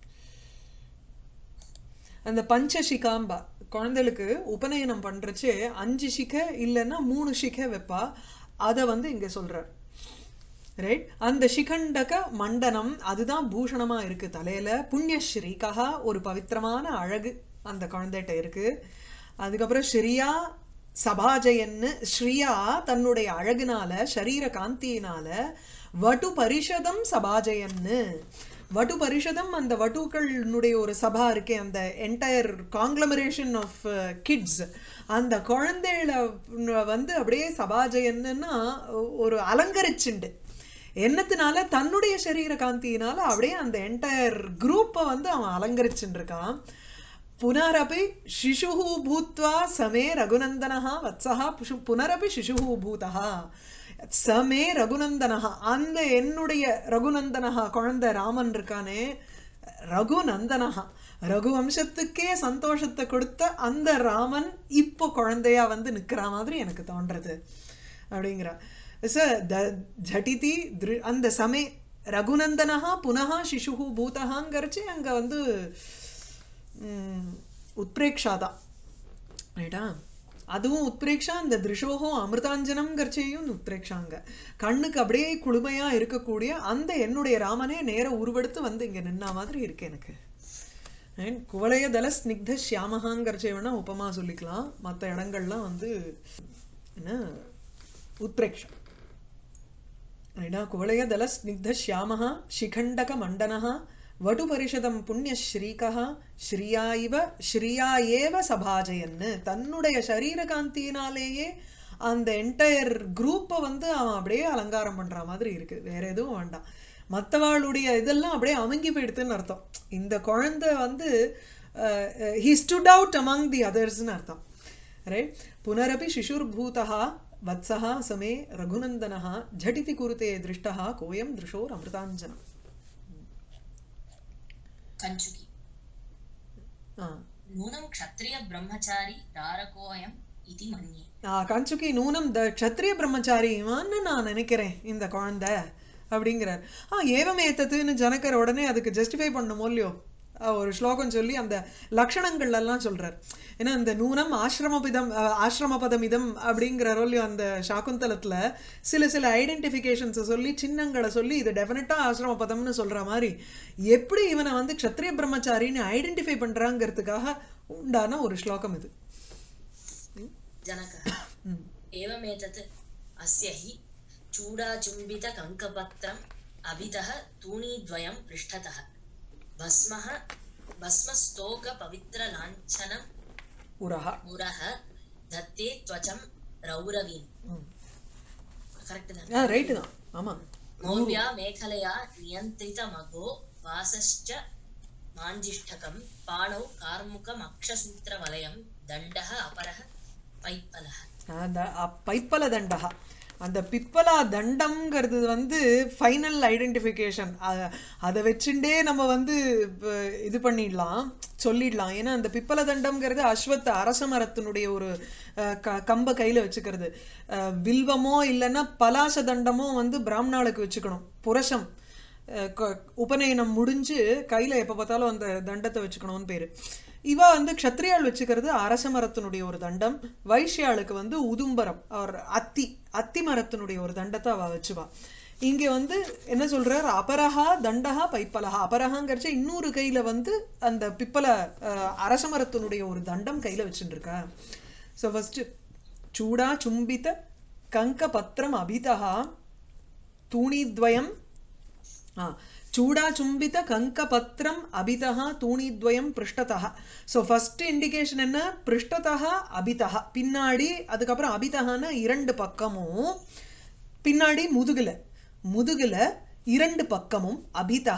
அந்த பஞ்ச ஷிகாம்பா குழந்தைகளுக்கு உபநயனம் பண்றச்சு அஞ்சு சிகை இல்லைன்னா மூணு சிகை வைப்பா அதை வந்து இங்க சொல்றார் ரைட் அந்த சிகண்டக மண்டனம் அதுதான் பூஷணமா இருக்கு தலையில புண்ணியஸ்ரீகா ஒரு பவித்திரமான அழகு அந்த குழந்தைகிட்ட இருக்கு அதுக்கப்புறம் ஸ்ரீயா சபாஜயன்னு ஸ்ரீயா தன்னுடைய அழகுனால சரீர காந்தியினால வட்டு பரிஷதம் சபாஜயன்னு வட்டு பரிஷதம் அந்த வட்டுக்களுடைய ஒரு சபா இருக்கே அந்த என்டையர் காங்க்ளமரேஷன் ஆஃப் கிட்ஸ் அந்த குழந்தைகளை வந்து அப்படியே சபாஜயன்னா ஒரு அலங்கரிச்சுண்டு என்னத்தினால தன்னுடைய சரீர காந்தியினால அப்படியே அந்த என்டையர் குரூப்பை வந்து அவன் அலங்கரிச்சுட்டு இருக்கான் புனரபி சிசுஹு பூத்வா சமே ரகுநந்தனஹா வத்சஹா புஷு புனரபி சிசுஹு பூதஹா சமே ரகுநந்தனஹா அந்த என்னுடைய ரகுநந்தனஹா குழந்தை ராமன் இருக்கானே ரகுநந்தனஹா ரகுவம்சத்துக்கே சந்தோஷத்தை கொடுத்த அந்த ராமன் இப்போ குழந்தையா வந்து நிக்கிற மாதிரி எனக்கு தோன்றது அப்படிங்கிறா ச த ஜட்டிதி திரு அந்த சமே ரகுநந்தனஹா புனகா சிசுஹு பூதகாங்கிறச்சு அங்க வந்து ம், உத்பிரேக்ஷா தான் ரைட்டா அதுவும் உத்பிரேக்ஷா அந்த திருஷோகோ அமிர்தாஞ்சனம்ங்கிறச்சையும் உத்பிரேக்ஷாங்க கண்ணுக்கு அப்படியே குளுமையா இருக்கக்கூடிய அந்த என்னுடைய ராமனே நேர உருவெடுத்து வந்து இங்க நின்ன மாதிரி இருக்கு எனக்கு And குவளைய தல ஸ்னிக்த ஷியாமகாங்கிறச்சை வேணா உபமா சொல்லிக்கலாம் மற்ற இடங்கள்லாம் வந்து என்ன உத்பிரேக்ஷா ரைடா குவளைய தல ஸ்னிக்த ஷியாமஹ சிகண்டக மண்டனஹ வடுபரிஷதம் புண்ணிய ஸ்ரீகः ஸ்ரீயா இவ ஸ்ரீயா ஏவ சபாஜயன்னு தன்னுடைய சரீர காந்தியினாலேயே அந்த என்டையர் குரூப்பை வந்து அவன் அப்படியே அலங்காரம் பண்ற மாதிரி இருக்கு வேற எதுவும் வேண்டாம் மற்றவாளுடைய இதெல்லாம் அப்படியே அமுங்கி போயிடுதுன்னு அர்த்தம் இந்த குழந்தை வந்து he stood out among the அதர்ஸ்னு அர்த்தம் ரைட் புனரபி சிசுர்பூதா வத்சः சமே ரகுநந்தனः झटिति कुरुते दृष्टः कोऽयं दृशोरमृताञ्जनम् कञ्चुकी ஆ नूनं क्षत्रिय ब्रह्मचारी दारकोऽयम् इति मन्ये ஆ, கஞ்சுகி நூனம் த க்ஷத்ரிய பிரம்மச்சாரிமான்னு நான் நினைக்கிறேன் இந்த குழந்தை அப்படிங்கிறார் ஆ ஏவம் ஏத்தத்துன்னு ஜனகர் உடனே அதுக்கு ஜஸ்டிஃபை பண்ணுமோ இல்லையோ ஆ, ஒரு ஸ்லோகம் சொல்லி அந்த லக்ஷணங்கள் எல்லாம் சொல்றார் ஏன்னா இந்த நூனம் ஆசிரமபிதம் அ, ஆசிரமபதம் இதம் அப்படிங்கிறாரோ இல்லையோ அந்த சாகுந்தலத்துல சில சில ஐடென்டிஃபிகேஷன்ஸை சொல்லி சின்னங்களை சொல்லி இது டெஃபினட்டா ஆசிரமபதம்னு சொல்ற மாதிரி எப்படி இவனை வந்து க்ஷத்ரிய பிரம்மச்சாரின்னு ஐடென்டிஃபை பண்றாங்கிறதுக்காக உண்டான ஒரு ஸ்லோகம் இது जनकः ம் एवमेतत् अस्य हि चूडाचुम्बितकङ्कपत्रम् अभितः तूणीद्वयं पृष्ठतः भस्मः भस्मस्तोकपवित्रलाञ्छनं உரஹா मुरः धत्ते त्वचं रौरवीम् ம் करेक्ट् ஆ ரைட்டு தான் ஆமா मौर्या मेखलया नियन्त्रितमगो वासश्च माञ्जिष्ठकं पाणौ कार्मुकमक्षसूत्रवलयं दण्डः अपरः पैप्पलः அந்த அ- பைப்பல தண்டகா அந்த பிப்பலா தண்டம்ங்கிறது வந்து ஃபைனல் ஐடென்டிஃபிகேஷன் அதை வச்சுட்டே நம்ம வந்து இப்ப இது பண்ணிடலாம் சொல்லிடலாம் ஏன்னா அந்த பிப்பல தண்டம்ங்கிறது அஸ்வத்த அரச மரத்தினுடைய ஒரு அஹ், க- கம்ப கையில வச்சுக்கிறது அஹ், வில்வமோ இல்லைன்னா பலாச தண்டமோ வந்து பிராமணாளுக்கு வச்சுக்கணும் புரசம் அஹ் க- உபநயனம் முடிஞ்சு கையில எப்ப பார்த்தாலும் அந்த தண்டத்தை வச்சுக்கணும்னு பேரு இவ வந்து க்ஷத்ரியாள் வச்சுக்கிறது அரச மரத்தினுடைய ஒரு தண்டம் வைஷ்யாளுக்கு வந்து உதும்பரம் அவர் அத்தி அத்தி மரத்தினுடைய ஒரு தண்டத்தை அவ வச்சுவா இங்க வந்து என்ன சொல்றார் அபரஹா தண்டஹா பைப்பலஹா அபரஹாங்கிறச்ச இன்னொரு கையில வந்து அந்த பிப்பல அஹ், அரச மரத்தினுடைய ஒரு தண்டம் கையில வச்சுட்டு இருக்கா ஸோ ஃபர்ஸ்ட் சூடா சும்பித கங்க பத்திரம் அபிதா தூணித்வயம் ஆ சூடாச்சும்பித கங்கபத்திரம் அபிதா தூணித்வயம் பிருஷ்டதா ஸோ ஃபர்ஸ்ட் இண்டிகேஷன் என்ன பிருஷ்டதா அபிதா பின்னாடி அதுக்கப்புறம் அபிதகான இரண்டு பக்கமும் பின்னாடி முதுகுல முதுகுல இரண்டு பக்கமும் அபிதா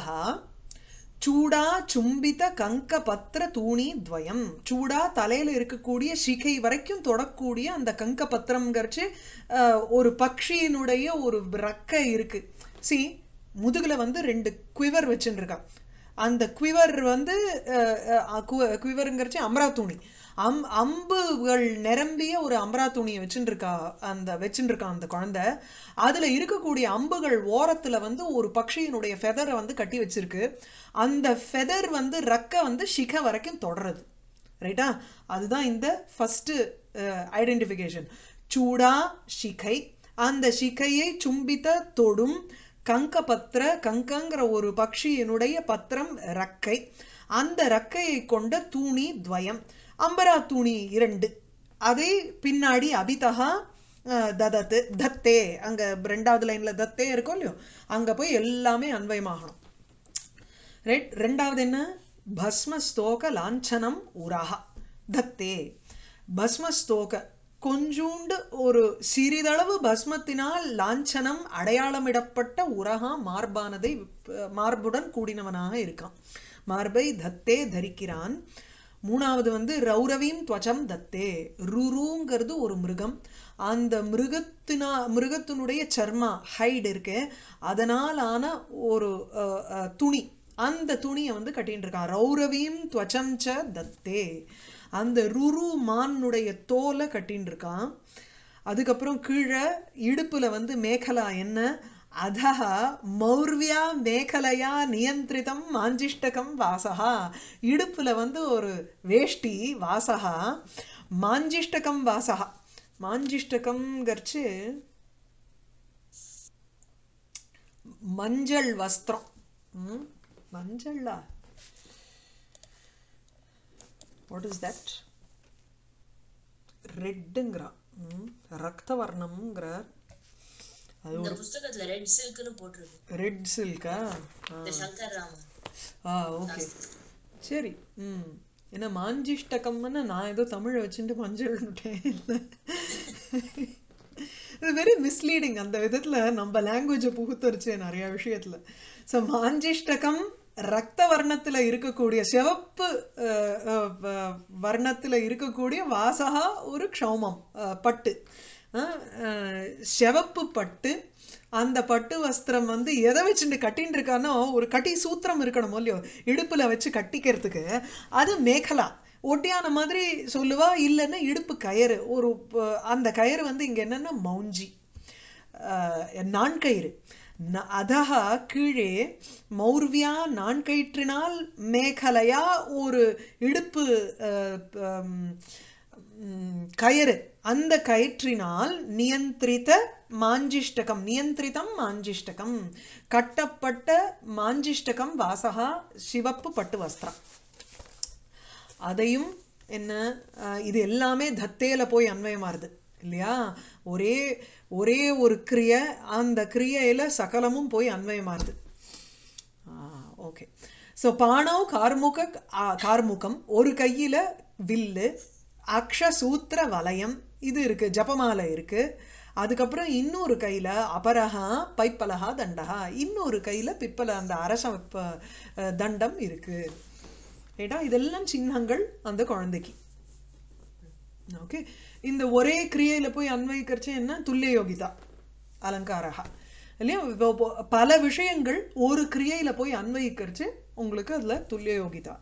சூடா சும்பித கங்க பத்திர தூணி துவயம் சூடா தலையில இருக்கக்கூடிய சிகை வரைக்கும் தொடக்கூடிய அந்த கங்க பத்திரம்ங்கிறச்சு ஒரு பக்ஷியினுடைய ஒரு ரெக்கை இருக்கு சி முதுகுல வந்து ரெண்டு குவிவர் வச்சுருக்கா அந்த குவிவர் வந்து குவிவருங்கிறச்சு அம்ரா துணி அம் அம்புகள் நிரம்பிய ஒரு அம்ரா துணியை வச்சுருக்கா அந்த வச்சுருக்கா அந்த குழந்தை அதுல இருக்கக்கூடிய அம்புகள் ஓரத்துல வந்து ஒரு பக்ஷியினுடைய ஃபெதரை வந்து கட்டி வச்சிருக்கு அந்த ஃபெதர் வந்து ரக்க வந்து சிக வரைக்கும் தொடருது ரைட்டா அதுதான் இந்த ஃபர்ஸ்ட் ஐடென்டிஃபிகேஷன் சூடா சிகை அந்த சிகையை சும்பித்த தொடும் கங்கபத்திர கங்கங்கிற ஒரு பக்ஷியினுடைய பத்திரம் ரக்கை அந்த ரக்கையை கொண்ட தூணி துவயம் அம்பரா தூணி இரண்டு அதை பின்னாடி அபிதகா அஹ், ததத்து தத்தே அங்க ரெண்டாவது லைன்ல தத்தே இருக்கும் இல்லையோ அங்க போய் எல்லாமே அன்வயமாகணும் ரைட் ரெண்டாவது என்ன பஸ்மஸ்தோக லாஞ்சனம் உரஹா தத்தே பஸ்மஸ்தோக கொஞ்சூண்டு ஒரு சிறிதளவு பஸ்மத்தினால் லாஞ்சனம் அடையாளமிடப்பட்ட உரகா மார்பானதை அஹ், மார்புடன் கூடினவனாக இருக்கான் மார்பை தத்தே தரிக்கிறான் மூணாவது வந்து ரௌரவீம் துவச்சம் தத்தே ருருங்கிறது ஒரு மிருகம் அந்த மிருகத்தினா மிருகத்தினுடைய சர்மா ஹைடு இருக்கு அதனால் ஆன ஒரு அஹ், அஹ், துணி அந்த துணியை வந்து கட்டின்னு இருக்கான் ரௌரவீம் துவச்சம் ச தத்தே அந்த ருரு மானுடைய தோலை கட்டின்னு இருக்கான் அதுக்கப்புறம் கீழே இடுப்புல வந்து மேகலா என்ன அதஹ மௌர்வியா மேகலையா நியந்திரிதம் மாஞ்சிஷ்டகம் வாசகா இடுப்புல வந்து ஒரு வேஷ்டி வாசகா மாஞ்சிஷ்டகம் வாசகா மாஞ்சிஷ்டகம்ங்கிறச்சு மஞ்சள் வஸ்திரம் ம், மஞ்சளா வாட் இஸ் தட் ரெட்டுங்கிறான் ரக்த வர்ணம்ங்கிறார் அது இந்த புஸ்தகத்துல ரெட் சில்க்னு போட்டிருக்கு ரெட் சில்கா இந்த சங்கர் ராமன் ஆ ஓகே சரி ம் என்ன மாஞ்சிஷ்டகம்னு நான் ஏதோ தமிழை வச்சுட்டு மஞ்சள்னுட்டேன் இது வெரி மிஸ்லீடிங் அந்த விதத்துல நம்ம லாங்குவேஜை புகுத்தரிச்சு நிறைய விஷயத்துல ஸோ மாஞ்சிஷ்டகம் ரத்த வர்ணத்துல இருக்கக்கூடிய சிவப்பு அஹ், அஹ், வ- வர்ணத்துல இருக்கக்கூடிய வாசகா ஒரு க்ஷௌமம் அஹ், பட்டு அஹ், அஹ், சிவப்பு பட்டு அந்த பட்டு வஸ்திரம் வந்து எதை வச்சுட்டு கட்டின்னு இருக்கானோ ஒரு கட்டி சூத்திரம் இருக்கணும் இல்லையோ இடுப்புல வச்சு கட்டிக்கிறதுக்கு அது மேகலா ஒட்டியான மாதிரி சொல்லுவா இல்லைன்னா இடுப்பு கயிறு ஒரு ப- அந்த கயிறு வந்து இங்க என்னன்னா மௌஞ்சி அஹ், நான்கயிறு ந- அதஹா கீழே மௌர்வியா நான்கயிற்றினால் மேகலையா ஒரு இடுப்பு அஹ், பம், ம், கயிறு அந்த கயிற்றினால் நியந்திரித மாஞ்சிஷ்டகம் நியந்திரிதம் மாஞ்சிஷ்டகம் கட்டப்பட்ட மாஞ்சிஷ்டகம் வாசகா சிவப்பு பட்டு வஸ்திரம் அதையும் என்ன அஹ், இது எல்லாமே தத்தேல போய் அன்வயமாறுது இல்லையா ஒரே ஒரே ஒரு கிரிய அந்த கிரியையில சகலமும் போய் அன்வயமாறுது ஓகே ஸோ பாணவ் கார்முக ஆ, கார்முகம் ஒரு கையில வில்லு அக்ஷசூத்திர வலயம் இது இருக்கு ஜபமாலை இருக்கு அதுக்கப்புறம் இன்னொரு கையில அபரஹா பைப்பலஹா தண்டஹா இன்னொரு கையில பிப்பல அந்த அரச ப- அஹ், தண்டம் இருக்கு ஏடா இதெல்லாம் சின்னங்கள் அந்த குழந்தைக்கு ஓகே இந்த ஒரே கிரியையில போய் அன்வயிக்கிறச்சு என்ன துல்லிய யோகிதா அலங்காரகா இல்லையா இப்போ இப்போ பல விஷயங்கள் ஒரு கிரியையில போய் அன்வயிக்கிறச்சு உங்களுக்கு அதுல துல்லிய யோகிதா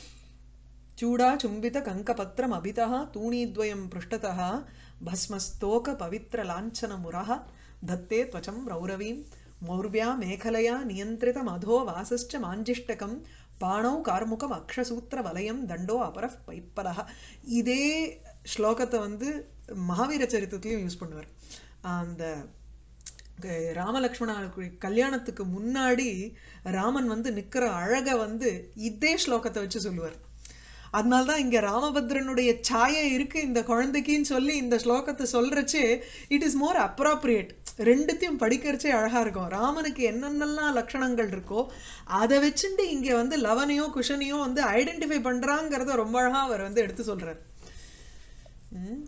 चूडा चुम्बित कङ्कपत्रम् अभितः तूणीद्वयं पृष्ठतः भस्मस्तोक पवित्रलाञ्छनमुरः धत्ते त्वचं रौरवीं मौर्व्या मेखलया नियन्त्रितमधो वासश्च माञ्जिष्टकं பாணௌ கார்முகம் அக்ஷசூத்திர வலயம் தண்டோ அபரஃப் பைப்பலஹ இதே ஸ்லோகத்தை வந்து மகாவீர சரித்திரத்திலையும் யூஸ் பண்ணுவார் அந்த க- ராமலக்ஷ்மண கல்யாணத்துக்கு முன்னாடி ராமன் வந்து நிக்கிற அழக வந்து இதே ஸ்லோகத்தை வச்சு சொல்லுவார் அதனால்தான் இங்க ராமபத்ரனுடைய சாயை இருக்கு இந்த குழந்தைக்குன்னு சொல்லி இந்த ஸ்லோகத்தை சொல்றச்சு இட் இஸ் மோர் அப்ராப்ரியேட் ரெண்டுத்தையும் படிக்கிறச்சே அழகா இருக்கும் ராமனுக்கு என்னென்னலாம் லட்சணங்கள் இருக்கோ அதை வச்சுட்டு இங்க வந்து லவனையோ குஷனையோ வந்து ஐடென்டிஃபை பண்றாங்கிறத ரொம்ப அழகா அவர் வந்து எடுத்து சொல்றார் ம்.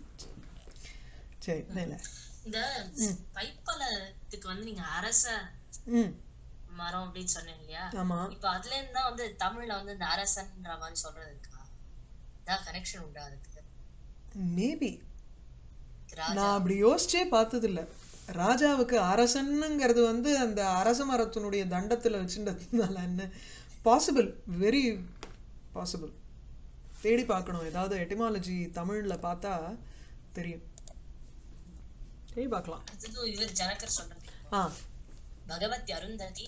சரி மேல இந்த பைப்பலத்துக்கு வந்து நீங்க அரச ம் மரம் அப்படின்னு சொன்னீங்க இல்லையா ஆமா இப்ப அதுல இருந்து தான் வந்து தமிழ்ல வந்து இந்த அரசன்ற மாதிரி சொல்றது இருக்கா இதான் கனெக்ஷன் உண்டா அதுக்கு மேபி ராஜா நான் அப்படி யோசிச்சே பார்த்தது இல்ல ராஜாவுக்கு அரசனுங்கிறது வந்து அந்த அரச மரத்தினுடைய தண்டத்துல வச்சுட்டதுனால என்ன பாசிபிள் வெரி பாசிபிள் தேடி பார்க்கணும் ஏதாவது எட்டிமாலஜி தமிழ்ல பார்த்தா தெரியும் தேடி பார்க்கலாம் அதுக்கும் இவர் ஜனகர் சொல்றது ஆ भगवती अरुन्धति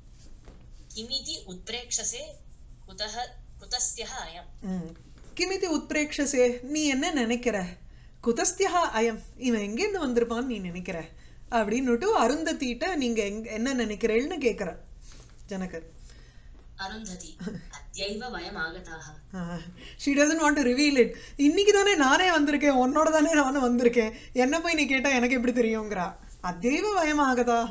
किमिति उत्प्रेक्षसे कुतः कुतस्त्यः अयम् ம் கிமிதி உத்பிரேக்ஷசே நீ என்ன நினைக்கிற குதஸ்தியா அயம் இவன் எங்கேருந்து வந்திருப்பான்னு நீ நினைக்கிற அப்படின்னுட்டு அருந்ததிட்ட நீங்க எங்க- என்ன நினைக்கிறேன்னு கேக்குற ஜனகர் अरुन्धति अद्यैव वयम् आगताः she doesn't want to reveal it இன்னைக்கு தானே நானே வந்திருக்கேன் உன்னோட தானே நானும் வந்திருக்கேன் என்ன போய் நீ கேட்டா எனக்கு எப்படி தெரியுங்கிறா அத்தேவ வயமாகதாக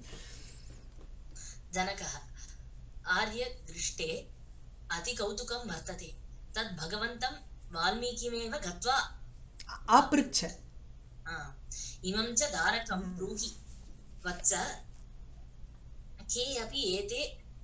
जनकः आर्यदृष्टे अतिकौतुकं वर्तते तद् भगवन्तं वाल्मीकिमेव गत्वा ஆப்ரிச்ச आ, इमं च दारकं ब्रूहि वत्स के अपि एते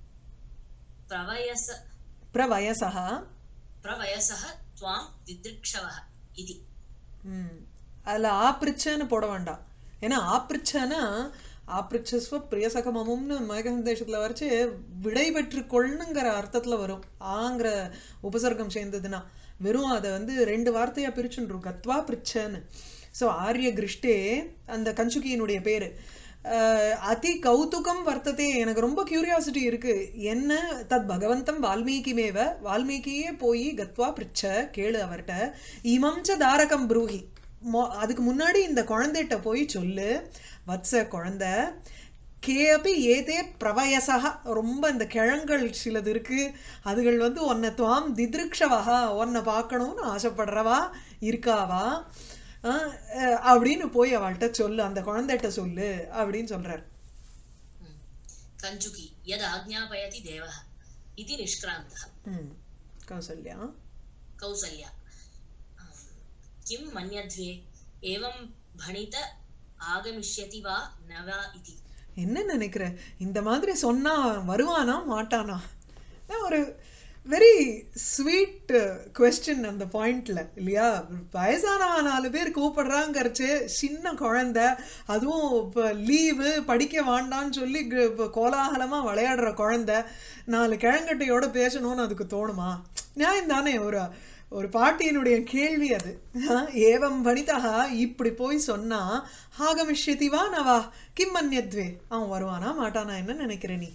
प्रवयस பிரவயசः प्रवयसः त्वां दिदृक्षवः इति ம் அதுல ஆப்ரிச்சன்னு போட வேண்டாம் ஏன்னா ஆப்ரிச்சனா ஆப்ரிச்சஸ்வ பிரியசகமமும்னு மேகசந்தேஷத்துல வரைச்சு விடை பெற்று கொள்ளுங்கிற அர்த்தத்துல வரும் ஆங்கிற உபசர்க்கம் சேர்ந்ததுன்னா வெறும் அதை வந்து ரெண்டு வார்த்தையா பிரிச்சுன்றும் கத்வா பிரிச்சன்னு ஸோ ஆரிய கிருஷ்டே அந்த கஞ்சுகியினுடைய பேரு அஹ், அதி கௌதுகம் வர்த்ததே எனக்கு ரொம்ப கியூரியாசிட்டி இருக்கு என்ன தத் பகவந்தம் வால்மீகிமேவ வால்மீகியே போய் கத்வா பிரிச்ச கேளு அவர்கிட்ட இமம் ச தாரகம் ப்ரூஹி மொ- அதுக்கு முன்னாடி இந்த குழந்தைகிட்ட போய் சொல்லு வத்ச குழந்தை கேபி ஏதே பிரவயசா ரொம்ப இந்த கிழங்கள் சிலது இருக்கு அதுகள் வந்து உன்னை துவாம் திதிருக்ஷவா உன்னை பார்க்கணும்னு ஆசைப்படுறவா இருக்காவா ஆஹ் அஹ் அப்படின்னு போய் அவள்கிட்ட சொல்லு அந்த குழந்தைகிட்ட சொல்லு அப்படின்னு சொல்றார் हम्म। कञ्चुकी यद् आज्ञापयति देवः इति निष्क्रान्तः ம் கௌசல்யா कौसल्या आम्, किं मन्यध्वे एवं भणित आगमिष्यति वा न वा इति என்ன நினைக்கிற இந்த மாதிரி சொன்னா வருவானா மாட்டானா அதான் ஒரு வெரி ஸ்வீட் கொஸ்டின் அந்த பாயிண்ட்ல இல்லையா வயசானவா நாலு பேர் கூப்பிடுறாங்கறச்சு சின்ன குழந்தை அதுவும் இப்போ லீவு படிக்க வேண்டான்னு சொல்லி கு- இப்ப கோலாகலமா விளையாடுற குழந்தை நாலு கிழங்கட்டையோட பேசணும்னு அதுக்கு தோணுமா நியாயம் தானே ஒரு ஒரு பாட்டியினுடைய கேள்வி அது ஆஹ், ஏவம் வனிதா இப்படி போய் சொன்னா ஆகமிஷ்யதி வா நவா கிம் மன்யத்வே அவன் வருவானா மாட்டானா என்ன நினைக்கிற நீ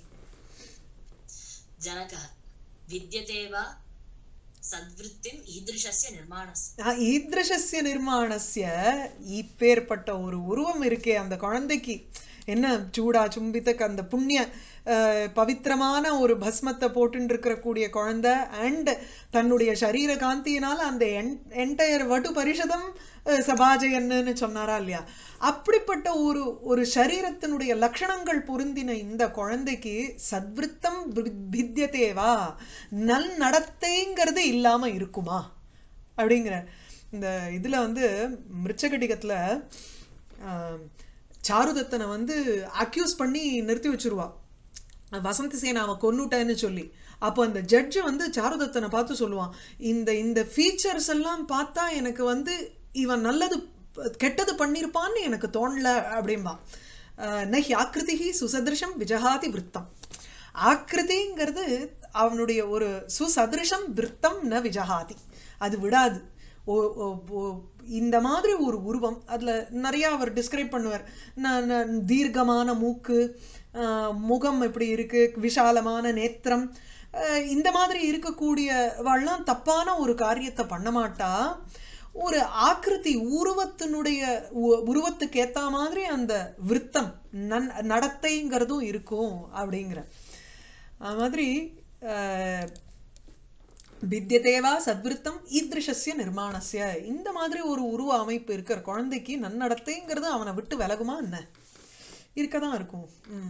जनकः विद्यते वा सद्वृत्तिम् ईदृशस्य निर्माणस्य ஆஹ், ஈத்ருஷஸ்ய நிர்மாணஸ்ய இப்பேற்பட்ட ஒரு உருவம் இருக்கே அந்த குழந்தைக்கு என்ன சூடா சும்பித்த அந்த புண்ணிய அஹ், பவித்திரமான ஒரு பஸ்மத்தை போட்டுன்னு இருக்கிற கூடிய குழந்தை அண்ட் தன்னுடைய சரீர காந்தியினால அந்த என்டையர் வடு பரிஷதம் அஹ், சபாஜயன்னு சொன்னாரா இல்லையா அப்படிப்பட்ட ஒரு ஒரு சரீரத்தினுடைய லட்சணங்கள் பொருந்தின இந்த குழந்தைக்கு சத்விருத்தம் பித்தியதேவா நல் நடத்தைங்கிறது இல்லாம இருக்குமா அப்படிங்கிற இந்த இதுல வந்து மிருச்சகடிகத்துல ஆஹ், சாருதத்தனை வந்து அக்யூஸ் பண்ணி நிறுத்தி வச்சிருவா வசந்த் சேனாவை கொன்னுட்டேன்னு சொல்லி அப்போ அந்த ஜட்ஜு வந்து சாருதத்தனை பார்த்து சொல்லுவான் இந்த இந்த ஃபீச்சர்ஸ் எல்லாம் பார்த்தா எனக்கு வந்து இவன் நல்லது கெட்டது பண்ணியிருப்பான்னு எனக்கு தோணல அப்படிம்பா அஹ், நஹி ஆக்கிருதிஹி சுசதிருஷம் விஜகாதி விருத்தம் ஆக்கிருதிங்கிறது அவனுடைய ஒரு சுசதிருஷம் விருத்தம் ந விஜகாதி அது விடாது ஓ- ஓ- ஓ- இந்த மாதிரி ஒரு உருவம் அதுல நிறைய அவர் டிஸ்கிரைப் பண்ணுவார் ந- ந- தீர்க்கமான மூக்கு ஆஹ், முகம் இப்படி இருக்கு விஷாலமான நேத்திரம் ஆஹ், இந்த மாதிரி இருக்கக்கூடியவள்லாம் தப்பான ஒரு காரியத்தை பண்ண மாட்டா ஒரு ஆக்கிருதி உருவத்தினுடைய உ- உருவத்துக்கு ஏத்த மாதிரி அந்த விருத்தம் நன் நடத்தைங்கிறதும் இருக்கும் அப்படிங்கிற அது மாதிரி ஆஹ், வித்தியதேவா சத்விருத்தம் ஈத்ருஷஸ்ய நிர்மாணஸ்ய இந்த மாதிரி ஒரு உருவ அமைப்பு இருக்கிற குழந்தைக்கு நன்னடத்தைங்கிறது அவனை விட்டு விலகுமா என்ன இருக்கதான் இருக்கும் ம்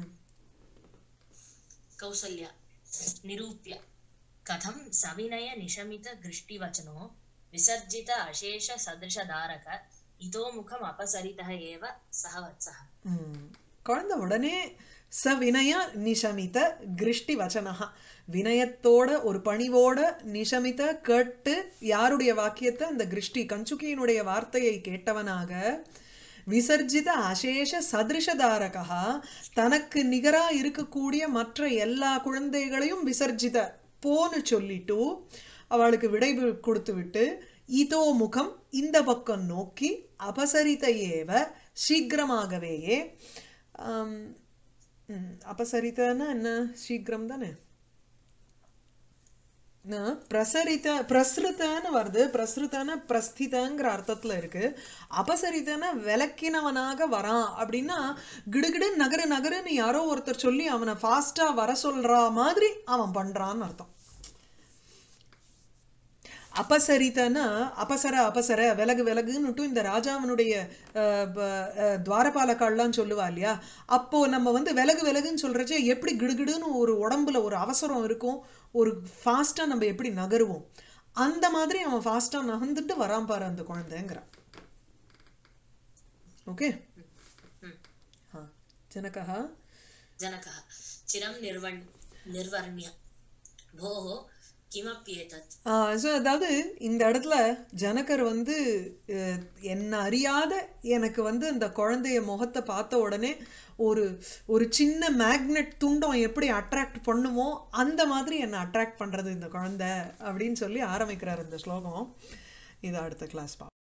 कौसल्या निरूप्य कथं सविनय निशमित दृष्टिवचनो विसर्जित अशेष सदृशधारक इतो मुखम् अपसरितः एव सः वत्सः ம். குழந்தை உடனே ச வினய நிஷமித கிருஷ்டி வச்சனஹா வினயத்தோட ஒரு பணிவோட நிஷமித கேட்டு யாருடைய வாக்கியத்தை அந்த கிருஷ்டி கஞ்சுகியினுடைய வார்த்தையை கேட்டவனாக விசர்ஜித அசேஷ சதிருஷதாரகா தனக்கு நிகரா இருக்கக்கூடிய மற்ற எல்லா குழந்தைகளையும் விசர்ஜித போன்னு சொல்லிட்டு அவளுக்கு விடை கொடுத்து விட்டு இதோ முகம் இந்த பக்கம் நோக்கி அபசரித ஏவ சீக்கிரமாகவேயே ஆம், ம், அபசரித்தன்னா என்ன சீக்கிரம் தானே அஹ் பிரசரித பிரசுரித்தன்னு வருது பிரசுரித்தன பிரஸ்திதங்கிற அர்த்தத்துல இருக்கு அபசரித்தன விளக்கினவனாக வரான் அப்படின்னா கிடுகிடு நகரு நகருன்னு யாரோ ஒருத்தர் சொல்லி அவனை ஃபாஸ்டா வர சொல்றா மாதிரி அவன் பண்றான்னு அர்த்தம் அபசரித்தனா அபசர அபசர விலகு விலகுன்னுட்டும் இந்த ராஜாவனுடைய அஹ், ப- அஹ், துவாரபாலக்கால்லாம் சொல்லுவா இல்லையா அப்போ நம்ம வந்து விலகு விலகுன்னு சொல்றச்சே எப்படி கிடுகிடுன்னு ஒரு உடம்புல ஒரு அவசரம் இருக்கும் ஒரு ஃபாஸ்டா நம்ம எப்படி நகருவோம் அந்த மாதிரி அவன் ஃபாஸ்டா நகர்ந்துட்டு வரான் பாரு அந்த குழந்தைங்கிறான் ஓகே ம். ஜனகா जनकः चिरं निर्वण् निर्वर्ण्य भोः किमप्येतत् ஸோ அதாவது இந்த இடத்துல ஜனகர் வந்து அஹ், என்ன அறியாத எனக்கு வந்து அந்த குழந்தைய முகத்தை பார்த்த உடனே ஒரு ஒரு சின்ன மேக்னெட் துண்டம் எப்படி அட்ராக்ட் பண்ணுமோ அந்த மாதிரி என்னை அட்ராக்ட் பண்றது இந்த குழந்தை அப்படின்னு சொல்லி ஆரம்பிக்கிறார் இந்த ஸ்லோகம் இது அடுத்த கிளாஸ்